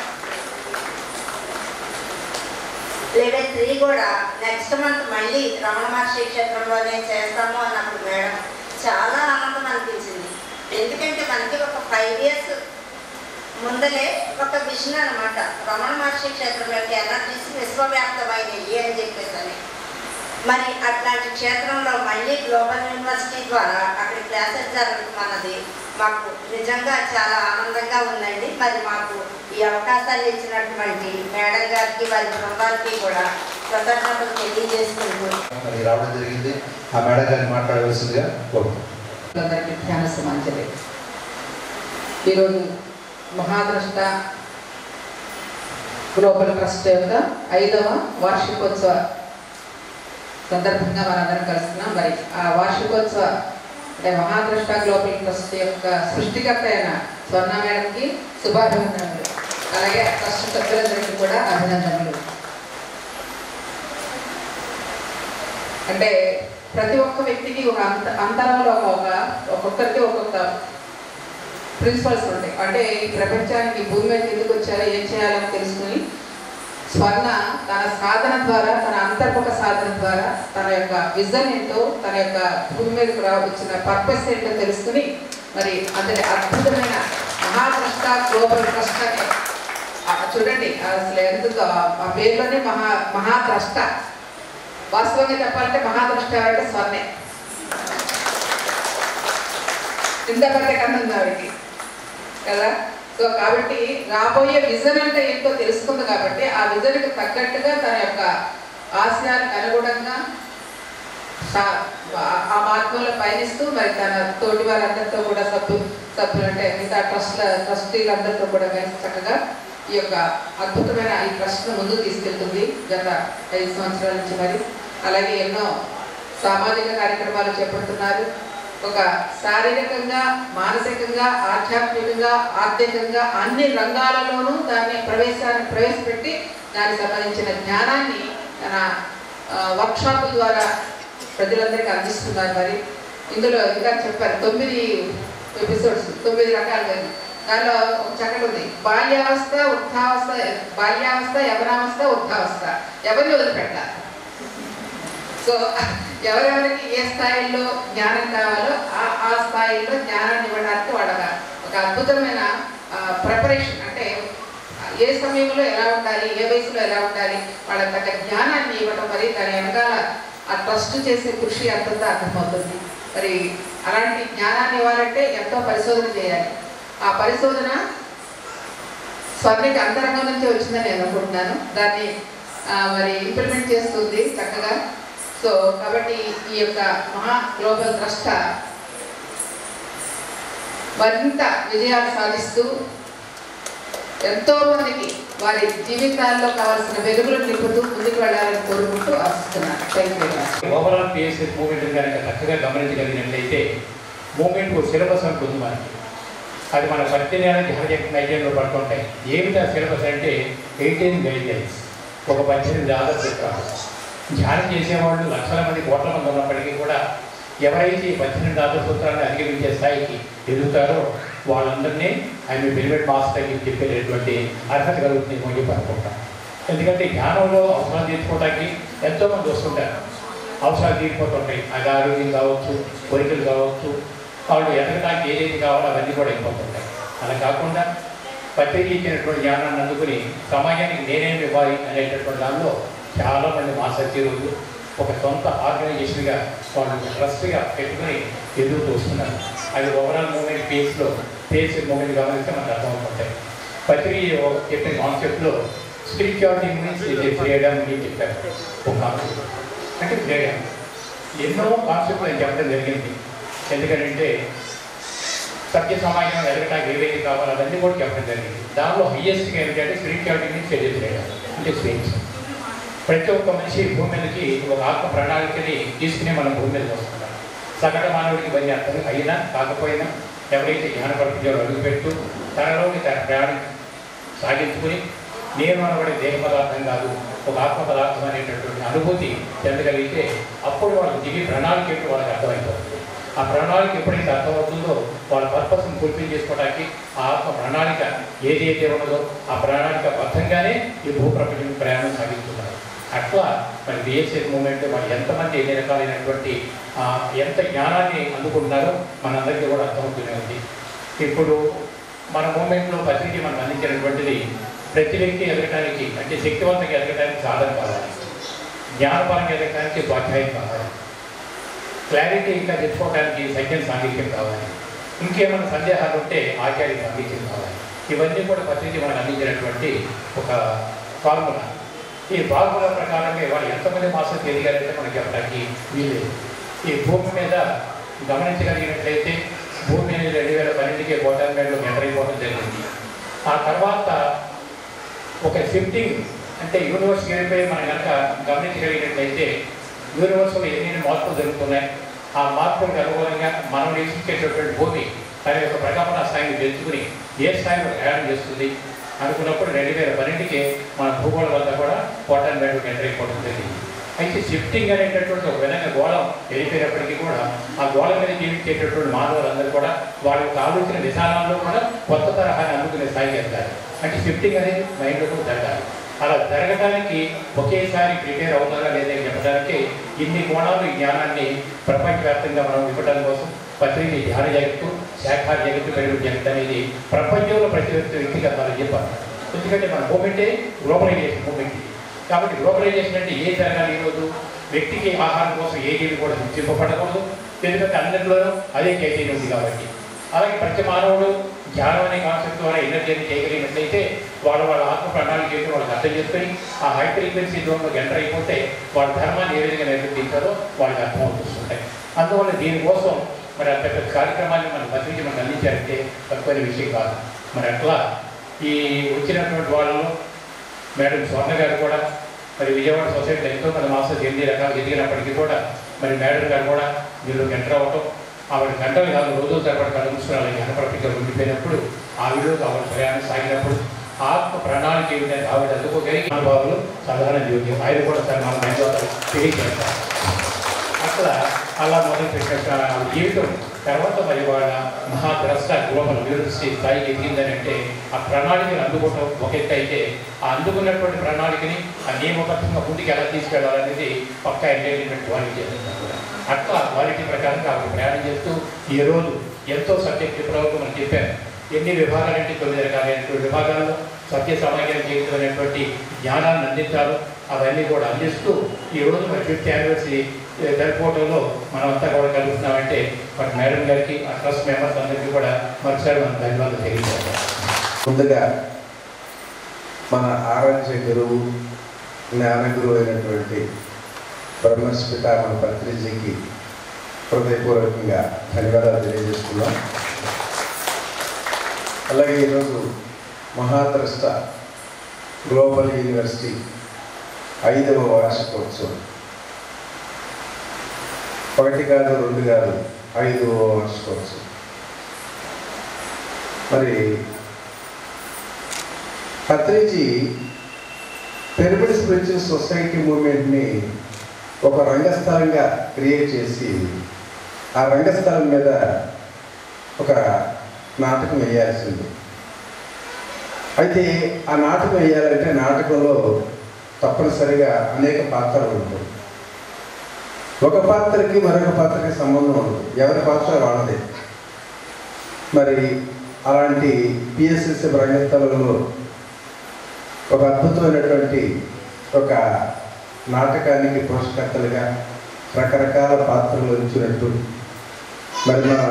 లెవెల్ త్రీ కూడా నెక్స్ట్ మంత్ మళ్ళీ రమణ మహర్షి క్షేత్రంలోనే చేస్తాము అన్నప్పుడు మేడం చాలా ఆనందం అనిపించింది ఎందుకంటే మనకి ఒక ఫైవ్ ఇయర్స్ ముందలే ఒక విజన్ అనమాట రమణ మహర్షి క్షేత్రం యొక్క ఎనర్జీస్ విశ్వవ్యాప్తమైనవి అని చెప్పేసి అని మరి అట్లాంటి క్షేత్రంలో మళ్ళీ గ్లోబల్ యూనివర్సిటీ ద్వారా అక్కడ క్లాసెస్ జరుగుతున్నది మాకు నిజంగా చాలా ఆనందంగా ఉందండి మరి మాకు ఈ అవకాశాలు ఇచ్చినటువంటి మేడం గారికి వారి బృందానికి కూడా కృతజ్ఞతలు తెలియజేసుకుంటూ మరి రావడం జరిగింది ఆ మేడం గారిని మాట్లాడవలసిందిగా కోరుతున్నాను అందరికీ ధ్యాన సమాంజలి ఈరోజు మహాద్రష్ట గ్లోబల్ ట్రస్ట్ యొక్క ఐదవ వార్షికోత్సవ సందర్భంగా మనందరం కలుస్తున్నాం మరి ఆ వార్షికోత్సవ అంటే మహాద్రష్ట గ్లోబల్ ట్రస్ట్ యొక్క సృష్టికర్త అయిన స్వర్ణ మేడంకి శుభాభినందనలు అలాగే ట్రస్ట్ సభ్యులందరికీ కూడా అభినందనలు అంటే ప్రతి ఒక్క వ్యక్తికి ఒక అంత అంతరంలో ఒక ఒక ఒక్కొక్కరికి ఒక్కొక్క ప్రిన్సిపల్స్ ఉంటాయి అంటే ఈ ప్రపంచానికి భూమి మీద ఎందుకు వచ్చారో ఏం చేయాలని తెలుసుకుని స్వర్ణ తన సాధన ద్వారా తన అంతర్ముఖ సాధన ద్వారా తన యొక్క విజన్ ఏంటో తన యొక్క భూమి మీదకు రా వచ్చిన పర్పస్ ఏంటో తెలుసుకుని మరి అంతటి అద్భుతమైన మహాద్రష్ట గ్లోబల్ ట్రస్ట్ అనే ఆ చూడండి అసలు ఎందుకు ఆ- ఆ పేరులోనే మహా మహాద్రష్ట వాస్తవంగా చెప్పాలంటే మహాద్రష్ట ఎవరంటే స్వర్ణే ఇంత పెద్ద కన్ను ఉంది ఆవిడకి కదా సో కాబట్టి రాబోయే విజన్ అంటే ఏంటో తెలుసుకుంది కాబట్టి ఆ విజన్కి తగ్గట్టుగా తన యొక్క ఆశయాలకు అనుగుణంగా సా- ఆ- ఆ మార్గంలో పయనిస్తూ మరి తన తోటి వారందరితో కూడా సభ్యు సభ్యులు అంటే మిగతా ట్రస్ట్ల ట్రస్టీలందరితో కూడా కలిసి చక్కగా ఈ యొక్క అద్భుతమైన ఈ ట్రస్ట్ను ముందుకు తీసుకెళ్తుంది గత ఐదు సంవత్సరాల నుంచి మరి అలాగే ఎన్నో సామాజిక కార్యక్రమాలు చేపడుతున్నారు ఒక శారీరకంగా మానసికంగా ఆధ్యాత్మికంగా ఆర్థికంగా అన్ని రంగాలలోనూ దాన్ని ప్రవేశాన్ని ప్రవేశపెట్టి దానికి సంబంధించిన జ్ఞానాన్ని తన వర్క్షాపుల ద్వారా ప్రజలందరికీ అందిస్తున్నారు మరి ఇందులో ఇంకా చెప్పారు తొమ్మిది ఎపిసోడ్స్ తొమ్మిది రకాలుగా దానిలో ఒక చక్కటి ఉంది బాల్యావస్థ వృద్ధావస్థ బాల్యావస్థ యవనావస్థ వృద్ధావస్థ ఎవరిని వదిలిపెట్టాలి సో ఎవరెవరికి ఏ స్థాయిలో జ్ఞానం కావాలో ఆ ఆ స్థాయిలో జ్ఞానాన్ని ఇవ్వడానికి వాళ్ళ ఒక అద్భుతమైన ప్రిపరేషన్ అంటే ఏ సమయంలో ఎలా ఉండాలి ఏ వయసులో ఎలా ఉండాలి వాళ్ళ తగ్గ జ్ఞానాన్ని ఇవ్వడం మరి దాని వెనకాల ఆ ట్రస్ట్ చేసే కృషి అంతంతా అర్థమవుతుంది మరి అలాంటి జ్ఞానాన్ని ఇవ్వాలంటే ఎంతో పరిశోధన చేయాలి ఆ పరిశోధన స్వర్ణికి అంతరంగం నుంచి వచ్చిందని నేను అనుకుంటున్నాను దాన్ని ఆ, మరి ఇంప్లిమెంట్ చేస్తుంది చక్కగా సో కాబట్టి ఈ యొక్క మహా గ్లోబల్ ట్రస్ట్ మరింత విజయాలు సాధిస్తూ ఎంతో మందికి వారి జీవితాల్లో కావాల్సిన వెలుగులు నింపుతూ ముందుకు వెళ్ళాలని కోరుకుంటూ ఆశిస్తున్నాను thank you overall PSS movement కనుక చక్కగా గమనించగలిగినట్లయితే మూమెంట్ సిలబస్ ఉంటుంది మనకి అది మన పద్దెనిమిది హరిజన్ నైజంలో పడుతుంటాయి ఏమిటా సిలబస్ అంటే ఎయిటీన్ గైడ్ లైన్స్ ఒక పద్దెనిమిది ఆధార్ చిత్రాలు ధ్యానం చేసేవాళ్ళు లక్షల మంది కోట్ల మంది ఉన్నప్పటికీ కూడా ఎవరైతే ఈ పద్దెనిమిది ఆధార్ సూత్రాలను అధిగమించే స్థాయికి ఎదుగుతారో వాళ్ళందరినీ ఆయన పిరమిడ్ మాస్టర్ అని చెప్పేటటువంటి అర్హత కలుగుతుంది అని చెప్పి అనుకుంటాం ఎందుకంటే ధ్యానంలో అవసరాలు తీర్చుకోవడానికి ఎంతోమంది వస్తుంటారు అవసరాలు తీరిపోతుంటాయి అది ఆరోగ్యం కావచ్చు కోరికలు కావచ్చు వాళ్ళు ఎదగడానికి ఏదైతే కావాలో అవన్నీ కూడా అయిపోతుంటాయి అలా కాకుండా పత్రిక ఇచ్చినటువంటి జ్ఞానాన్ని అందుకుని సమాజానికి నేనేమి ఇవ్వాలి అనేటటువంటి దానిలో చాలామంది మా సత్యరోజు ఒక సొంత ఆర్గనైజేషన్గా వాళ్ళు ట్రస్ట్గా పెట్టుకుని ఎదురు చూస్తున్నారు అది ఓవరాల్ మూమెంట్ పేజ్లో పేజ్ మూమెంట్ గమనిస్తే మనకు అర్థమవుతుంటాయి పత్రిక చెప్పిన కాన్సెప్ట్లో స్పిరిచువాలిటీ మీన్స్ ఇది ఫ్రీడమ్ అని చెప్పారు ఒక కాన్సెప్ట్ అంటే ఫ్రీడమ్ ఎన్నో కాన్సెప్ట్లు నేను చెప్పడం జరిగింది ఎందుకంటే సత్య సమాజంలో ఎదగడానికి ఏవైతే కావాలో అవన్నీ కూడా చెప్పడం జరిగింది దానిలో హయ్యెస్ట్గా ఏంటంటే స్పిరిచువాలిటీ మీన్స్ తెలియదు ఫ్రీడమ్ అంటే స్వేచ్ఛ ప్రతి ఒక్క మనిషి భూమి మీదకి ఒక ఆత్మ ప్రణాళికని తీసుకుని మనం భూమి మీదకి వస్తున్నాం సగటు మానవుడికి ఇవన్నీ అర్థం అయినా కాకపోయినా ఎవరైతే జ్ఞాన ప్రపంచంలో అడుగుపెడుతూ తనలోని తన ప్రయాణం సాగించుకుని నేను అనబడే దేహ పదార్థం కాదు ఒక ఆత్మ పదార్థం అనేటటువంటి అనుభూతి చెందగలిగితే అప్పుడు వాళ్ళ దిగి ప్రణాళిక ఏంటో వాళ్ళకి అర్థమైపోతుంది ఆ ప్రణాళిక ఎప్పుడైతే అర్థమవుతుందో వాళ్ళ పర్పస్ని ఫుల్ఫిల్ చేసుకోవడానికి ఆ ఆత్మ ప్రణాళిక ఏదైతే ఉన్నదో ఆ ప్రణాళిక బద్ధంగానే ఈ భూప్రపంచం ప్రయాణం సాగిస్తున్నారు అట్లా మరి బిఎస్ఎస్ మూమెంట్ మరి ఎంతమంది ఎన్ని రకాలైనటువంటి ఆ, ఎంత జ్ఞానాన్ని అందుకుంటున్నారో మనందరికీ కూడా అర్థమవుతూనే ఉంది ఇప్పుడు మన మూమెంట్లో పత్రిక మనకు అందించినటువంటిది ప్రతి వ్యక్తి ఎదగడానికి అంటే శక్తివంతంగా ఎదగడానికి సాధన కావాలి జ్ఞానపరంగా ఎదగడానికి స్వాధ్యాయం కావాలి క్లారిటీ ఇంకా తెచ్చుకోవడానికి సత్యం సాంఘిక్యం కావాలి ఇంకేమైనా సందేహాలు ఉంటే ఆచార్య అందించుకోవాలి ఇవన్నీ కూడా పత్రిక మనకు అందించినటువంటి ఒక ఫార్ములా ఈ ఫార్ములా ప్రకారంగా వాళ్ళు ఎంతమంది మాసం తెలియాలంటే మనకి చెప్పడానికి వీలేదు ఈ భూమి మీద గమనించగలిగినట్లయితే భూమి అనేది రెండు వేల పన్నెండుకి పోవడం మేడలో ఎంటర్ అయిపోవడం జరిగింది ఆ తర్వాత ఒక షిఫ్టింగ్ అంటే యూనివర్స్ వెళ్ళిపోయి మనం కనుక గమనించగలిగినట్లయితే యూనివర్స్లో ఎన్ని మార్పులు జరుగుతున్నాయి ఆ మార్పులకు అనుగుణంగా మనం నివసించేటటువంటి భూమి తన యొక్క ప్రకంపన స్థాయిని పెంచుకుని ఏ స్థాయిలో ప్రయాణం చేస్తుంది అనుకున్నప్పుడు రెండు వేల పన్నెండుకి మన భూగోళం వద్ద కూడా కోటన్ బ్యాండ్ ఎంటర్ అయిపోవడం జరిగింది అయితే షిఫ్టింగ్ అనేటటువంటి ఒక విధంగా గోళం వెళ్ళిపోయినప్పటికీ కూడా ఆ గోళం మీద జీవించేటటువంటి మానవులందరూ కూడా వాళ్ళ యొక్క ఆలోచన విధానాల్లో కూడా కొత్త తరహాని అందుకునే స్థాయికి వెళ్తారు అంటే షిఫ్టింగ్ అనేది మైండ్లో కూడా జరగాలి అలా జరగడానికి ఒకేసారి ప్రిపేర్ అవుతారా లేదా అని చెప్పడానికి ఇన్ని కోణాలు ఈ జ్ఞానాన్ని ప్రపంచవ్యాప్తంగా మనం ఇవ్వడం కోసం పత్రిక ధ్యాన జగత్తు శాఖా జగత్తు పెరుగు జగత్తు అనేది ప్రపంచంలో ప్రతి వ్యక్తి వ్యక్తిగతాలని చెప్పాలి ఎందుకంటే మన మూమెంటే గ్లోబలైజేషన్ మూమెంట్ ఇది కాబట్టి గ్లోబలైజేషన్ అంటే ఏ జరగాలి ఈరోజు వ్యక్తికి ఆహారం కోసం ఏ జీవి కూడా హింసింపబడకూడదు ఎందుకంటే అందరిలోనూ అదే చైతన్యం ఉంది కాబట్టి అలాగే ప్రతి మానవుడు ధ్యానం అనే కాన్సెప్ట్ ద్వారా ఎనర్జీని చేయగలిగినట్లయితే వాళ్ళ వాళ్ళ ఆత్మ ప్రణాళిక ఏంటో వాళ్ళకి అర్థం చేసుకొని ఆ హై ఫ్రీక్వెన్సీ జోన్లోకి ఎంటర్ అయిపోతే వాళ్ళ ధర్మాన్ని ఏ విధంగా నిర్వర్తించాలో వాళ్ళకి అర్థం అవుతుంటాయి అందువల్ల దీనికోసం మరి అంత పెద్ద కార్యక్రమాన్ని మన పత్రిక మనకు అందించారంటే తక్కువైన విషయం కాదు మరి అట్లా ఈ వచ్చినటువంటి వాళ్ళలో మేడం స్వర్ణ గారు కూడా మరి విజయవాడ సొసైటీలో ఎంతో మంది మాస్టర్స్ ఎనిమిది రకాలు ఎదిగినప్పటికీ కూడా మరి మేడం గారు కూడా దీనిలోకి ఎంటర్ అవ్వటం ఆవిడ గంటలు కాదు రోజుల తరబడి కళ్ళు మూసుకుని అలాగే జ్ఞానప్రతిగా ఉండిపోయినప్పుడు ఆవిడలో ఆవిడ ప్రయాణం సాగినప్పుడు ఆత్మ ప్రణాళిక ఏమిటంటే ఆవిడ అందుకోగలిగి అనుభవాలు సాధారణ జీవితం ఆయన కూడా సార్ మన మైండ్ తెలియజేస్తారు అట్లా అలా మొదలు పెట్టిన జీవితం తర్వాత మరి వాళ్ళ మహాద్రష్ట గ్లోబల్ యూనివర్సిటీ స్థాయికి ఎదిగిందని అంటే ఆ ప్రణాళికను అందుకోవటం ఒక ఎత్తు అయితే ఆ అందుకున్నటువంటి ప్రణాళికని ఆ నియమబద్ధంగా ముందుకు ఎలా తీసుకెళ్లాలనేది పక్కా ఎంటర్టైన్మెంట్ క్వాలిటీ చేస్తున్నారు అట్లా క్వాలిటీ ప్రకారంగా ఆవిడ ప్రయాణం చేస్తూ ఈ రోజు ఎంతో సబ్జెక్ట్ ఇప్పటివరకు మనం చెప్పాను ఎన్ని విభాగాలంటే తొమ్మిది రకాలైనటువంటి విభాగాల్లో సత్య సమాజం జీవితం అనేటువంటి జ్ఞానాన్ని అందించారు అవన్నీ కూడా అందిస్తూ ఈ రోజు మరి ఫిఫ్త్ యానివర్సరీ జరుపుకోవడంలో మనం అంతా కూడా కలుగుతున్నామంటే మరి మేడం గారికి ఆ ట్రస్ట్ మెంబర్స్ అందరికీ కూడా మరోసారి మనం ధన్యవాదాలు తెలియజేస్తాం ముందుగా మన ఆరాధ్య గురువు జ్ఞాన గురువు అయినటువంటి బ్రహ్మస్పిత మన పత్రిజీకి హృదయపూర్వకంగా ధన్యవాదాలు తెలియజేస్తున్నాం అలాగే ఈరోజు మహాద్రష్ట గ్లోబల్ యూనివర్సిటీ ఐదవ వార్షికోత్సవం ఒకటి కాదు రెండు కాదు ఐదవ వార్షికోత్సవం మరి పత్రిజీ పెరుగుడు స్పిరిచువల్ సొసైటీ మూమెంట్ని ఒక రంగస్థలంగా క్రియేట్ చేసి ఆ రంగస్థలం మీద ఒక నాటకం వేయాల్సింది అయితే ఆ నాటకం వేయాలంటే నాటకంలో తప్పనిసరిగా అనేక పాత్రలు ఉంటాయి ఒక పాత్రకి మరొక పాత్రకి సంబంధం ఉండదు ఎవరి పాత్ర వాళ్ళదే మరి అలాంటి పిఎస్ఎస్సి రంగస్థలంలో ఒక అద్భుతమైనటువంటి ఒక నాటకానికి పోషకర్తలుగా రకరకాల పాత్రలు ఇచ్చినట్టు మరి మన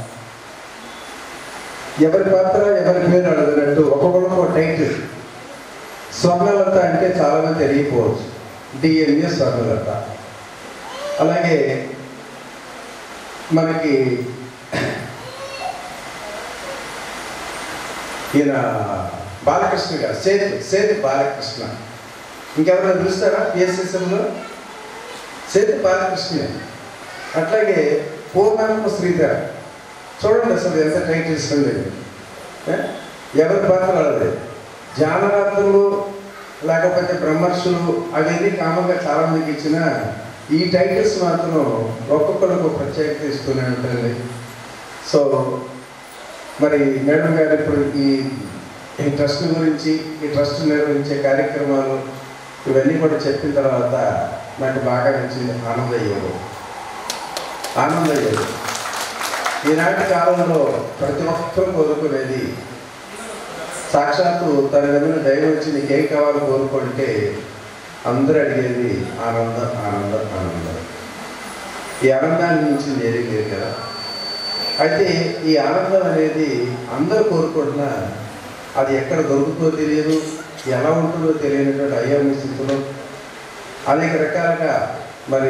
ఎవరి పాత్ర ఎవరి పేరు అడగనట్టు ఒక్కొక్కరికి ఒక టైటిల్ స్వర్ణలత అంటే చాలామంది తెలియకపోవచ్చు డిఎన్ఏ స్వర్ణలత అలాగే మనకి ఈయన బాలకృష్ణ గారు సేతు సేతు బాలకృష్ణ ఇంకెవరైనా పిలుస్తారా పిఎస్ఎస్ఎంలో సేతు బాలకృష్ణ అట్లాగే పూర్ణాత్మ శ్రీధర్ చూడండి అసలు ఎంత టైటిల్స్ ఉండేది ఏ? ఎవరి పాత్ర వాళ్ళది జానరాత్రులు లేకపోతే బ్రహ్మర్షులు అవన్నీ కామన్గా చాలా మందికి ఇచ్చిన ఈ టైటిల్స్ మాత్రం ఒక్కొక్కరికి ఒక ప్రత్యేకత ఇస్తూనే ఉంటుంది సో మరి మేడం గారు ఇప్పుడు ఈ ఈ ట్రస్ట్ గురించి ఈ ట్రస్ట్ నిర్వహించే కార్యక్రమాలు ఇవన్నీ కూడా చెప్పిన తర్వాత నాకు బాగా నచ్చింది ఆనందయ్యేది ఆనందయ్యేది ఈనాటి కాలంలో ప్రతి ఒక్కరూ కోరుకునేది సాక్షాత్తు తన నమ్మిన దైవం వచ్చి నీకేం కావాలో కోరుకుంటే అందరూ అడిగేది ఆనందం ఆనందం ఆనందం ఈ ఆనందాన్ని మించింది ఏది లేదు కదా అయితే ఈ ఆనందం అనేది అందరూ కోరుకుంటున్నా అది ఎక్కడ దొరుకుతుందో తెలియదు ఎలా ఉంటుందో తెలియనటువంటి అయ్యమ్మ స్థితిలో అనేక రకాలుగా మరి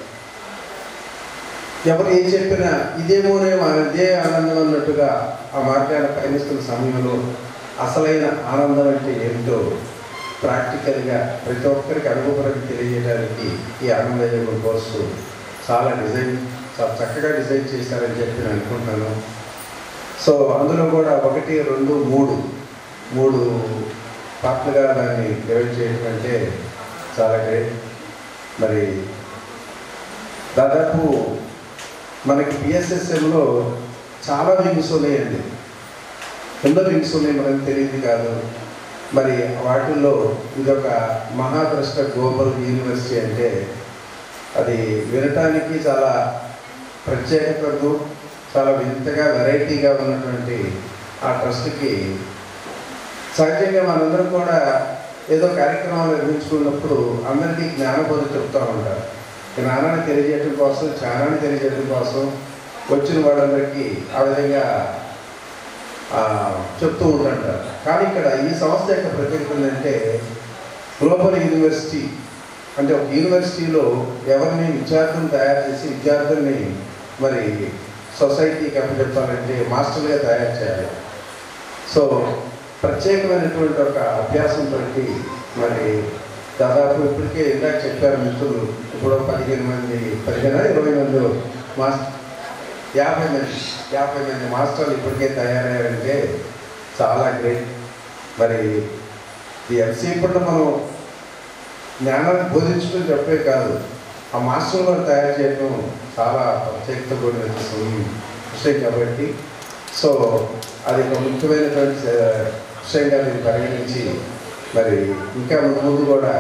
ఎవరు ఏం చెప్పినా ఇదేమోనే ఇదే ఆనందం అన్నట్టుగా ఆ మార్గాన్ని పయనిస్తున్న సమయంలో అసలైన ఆనందం అంటే ఏమిటో ప్రాక్టికల్గా ప్రతి ఒక్కరికి అనుభవపరంగా తెలియజేయడానికి ఈ ఆనంద యోగం కోర్సు చాలా డిజైన్ చాలా చక్కగా డిజైన్ చేశారని చెప్పి నేను అనుకుంటున్నాను సో అందులో కూడా ఒకటి రెండు మూడు మూడు పార్ట్లుగా దాన్ని డివైడ్ చేయడం అంటే చాలా గ్రేట్ మరి దాదాపు మనకి పిఎస్ఎస్ఎంలో చాలా వింగ్స్ ఉన్నాయండి ఎన్నో వింగ్స్ ఉన్నాయి మనకు తెలియదు కాదు మరి వాటిల్లో ఇదొక మహాద్రష్ట గ్లోబల్ యూనివర్సిటీ అంటే అది వినటానికి చాలా ప్రత్యేకతకు చాలా వింతగా వెరైటీగా ఉన్నటువంటి ఆ ట్రస్ట్కి సహజంగా మనందరం కూడా ఏదో కార్యక్రమాలు నిర్మించుకున్నప్పుడు అందరికీ జ్ఞానబోధ చెప్తూ ఉంటారు జ్ఞానాన్ని తెలియజేయడం కోసం జ్ఞానాన్ని తెలియజేయడం కోసం వచ్చిన వాళ్ళందరికీ ఆ విధంగా ఆ, చెప్తూ ఉంటుంటారు కానీ ఇక్కడ ఈ సంస్థ యొక్క ప్రత్యేకత ఏంటంటే గ్లోబల్ యూనివర్సిటీ అంటే ఒక యూనివర్సిటీలో ఎవరిని విద్యార్థులను తయారు చేసి విద్యార్థుల్ని మరి సొసైటీకి అప్పచెప్పాలంటే మాస్టర్గా తయారు చేయాలి సో ప్రత్యేకమైనటువంటి ఒక అభ్యాసం బట్టి మరి దాదాపు ఇప్పటికే ఇందాక చెప్పారు మిత్రులు ఇప్పుడు పదిహేను మంది పదిహేను ఇరవై మంది మాస్టర్ యాభై మంది యాభై మంది మాస్టర్లు ఇప్పటికే తయారయ్యారంటే చాలా గ్రేట్ మరి ఈ ఎంసీపీలో మనం జ్ఞానాన్ని బోధించడం చెప్పే కాదు ఆ మాస్టర్లు కూడా తయారు చేయడం చాలా ప్రత్యేకత కూడిన విషయం కాబట్టి సో అది ఒక ముఖ్యమైనటువంటి ఆ, విషయంగా నేను పరిగణించి మరి ఇంకా ముందు ముందు కూడా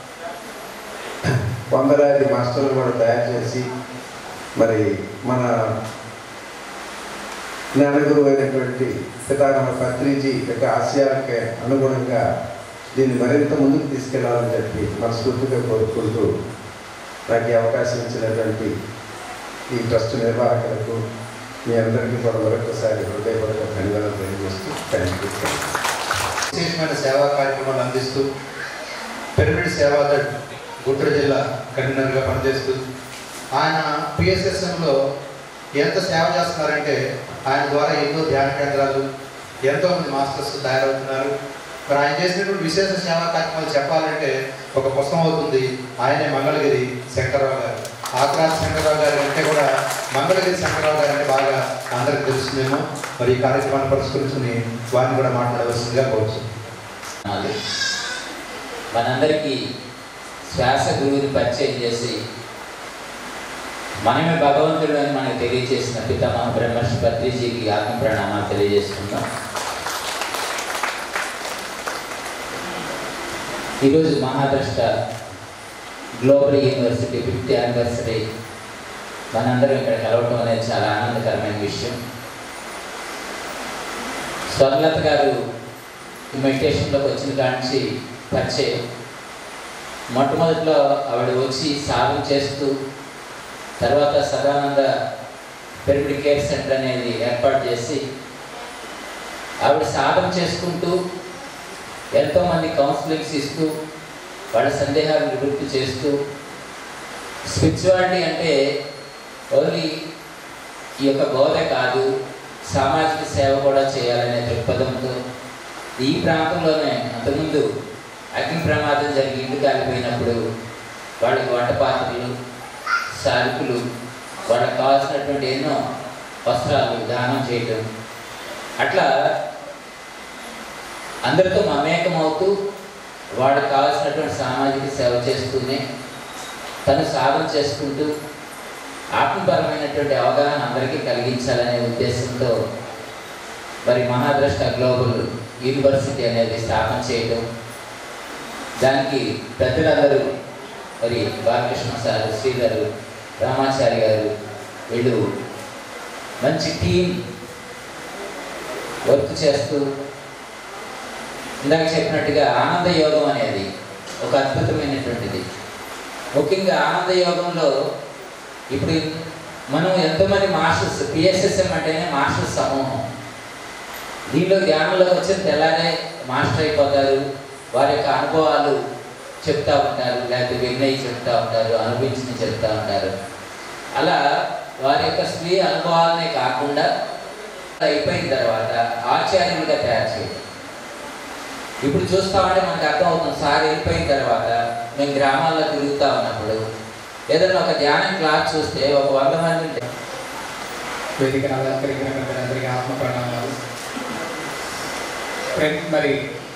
వందలాది మాస్టర్లు కూడా తయారు చేసి మరి మన జ్ఞానగురు అయినటువంటి పితామహ పత్రిజీ యొక్క ఆశయాలకి అనుగుణంగా దీన్ని మరింత ముందుకు తీసుకెళ్లాలని చెప్పి మనస్ఫూర్తిగా కోరుకుంటూ నాకు ఈ అవకాశం ఇచ్చినటువంటి ఈ ట్రస్ట్ నిర్వాహకులకు మీ అందరికీ కూడా మరొకసారి హృదయపూర్వక ధన్యవాదాలు తెలియజేస్తూ థ్యాంక్ యూ విశేషమైన సేవా కార్యక్రమాలు అందిస్తూ పిరమిడ్ సేవాదళ్ గుంటూరు జిల్లా కన్వీనర్గా పనిచేస్తూ ఆయన పిఎస్ఎస్ఎంలో ఎంత సేవ చేస్తున్నారంటే ఆయన ద్వారా ఎన్నో ధ్యాన కేంద్రాలు ఎంతో మంది మాస్టర్స్ తయారవుతున్నారు మరి ఆయన చేసినటువంటి విశేష సేవా కార్యక్రమాలు చెప్పాలంటే ఒక పుస్తకం అవుతుంది ఆయనే మంగళగిరి శంకరరావు గారు ఆక్రాంతి శంకరరావు గారు అంటే కూడా మంగళగిరి శంకరరావు గారు అంటే బాగా అందరికి తెలుస్తుందేమో మరి ఈ కార్యక్రమాన్ని పరిష్కరించుకుని వారిని కూడా మాట్లాడవలసిందిగా కోరుతుంది నాలుగు. మనందరికీ శ్వాస గురువుని పరిచయం చేసి మనమే భగవంతుడు అని మనకు తెలియజేసిన పితామహ బ్రహ్మర్షి పత్రిజీకి ఆత్మ ప్రణామాలు తెలియజేస్తున్నాం ఈరోజు Mahadrashta global university fifth anniversary మనందరం ఇక్కడ కలవటం అనేది చాలా ఆనందకరమైన విషయం స్వర్ణలత గారు ఈ మెడిటేషన్లోకి వచ్చిన కాంచి పరిచయం మొట్టమొదట్లో ఆవిడ వచ్చి సాధన చేస్తూ తర్వాత సదానంద పిరమిడ్ కేర్ సెంటర్ అనేది ఏర్పాటు చేసి ఆవిడ సాధన చేసుకుంటూ ఎంతోమంది కౌన్సిలింగ్స్ ఇస్తూ వాళ్ళ సందేహాలు నివృత్తి చేస్తూ స్పిరిచువాలిటీ అంటే ఓన్లీ ఈ యొక్క బోధ కాదు సామాజిక సేవ కూడా చేయాలనే దృక్పథంతో ఈ ప్రాంతంలోనే అంతకుముందు అగ్ని ప్రమాదం జరిగి ఇల్లు కాలిపోయినప్పుడు వాళ్ళకి వంట పాత్రలు సరుకులు వాళ్ళకి కావాల్సినటువంటి ఎన్నో వస్త్రాలు దానం చేయటం అట్లా అందరితో మమేకం అవుతూ వాళ్ళకి కావాల్సినటువంటి సామాజిక సేవ చేస్తూనే తను సాధన చేసుకుంటూ ఆత్మపరమైనటువంటి అవగాహన అందరికీ కలిగించాలనే ఉద్దేశంతో మరి మహాద్రష్ట గ్లోబల్ యూనివర్సిటీ అనేది స్థాపన చేయడం దానికి పెద్దలందరూ మరి బాలకృష్ణ సార్ శ్రీధర్ రామాచారి గారు వీళ్ళు మంచి టీం వర్క్ చేస్తూ ఇందాక చెప్పినట్టుగా ఆనంద యోగం అనేది ఒక అద్భుతమైనటువంటిది ముఖ్యంగా ఆనంద యోగంలో ఇప్పుడు మనం ఎంతోమంది మాస్టర్స్ పిఎస్ఎస్ఎం అంటేనే మాస్టర్స్ సమూహం దీనిలో ధ్యానంలోకి వచ్చిన తెల్లారే మాస్టర్ అయిపోతారు వారి యొక్క అనుభవాలు చెప్తా ఉంటారు లేకపోతే విన్నయి చెప్తా ఉంటారు అనుభవించి చెప్తా ఉంటారు అలా వారి యొక్క స్వీయ అనుభవాలనే కాకుండా అయిపోయిన తర్వాత ఆచార్యులుగా తయారు చేయడం ఇప్పుడు చూస్తా ఉంటే మనకు అర్థం అవుతుంది సార్ వెళ్ళిపోయిన తర్వాత మేము గ్రామాల్లో తిరుగుతూ ఉన్నప్పుడు ఏదైనా ఒక ధ్యానం క్లాస్ చూస్తే ఒక వంద మంది ఉంటే వేదికను అలంకరించిన పెద్దలందరికీ ఆత్మ ప్రణామాలు ఫ్రెండ్స్ మరి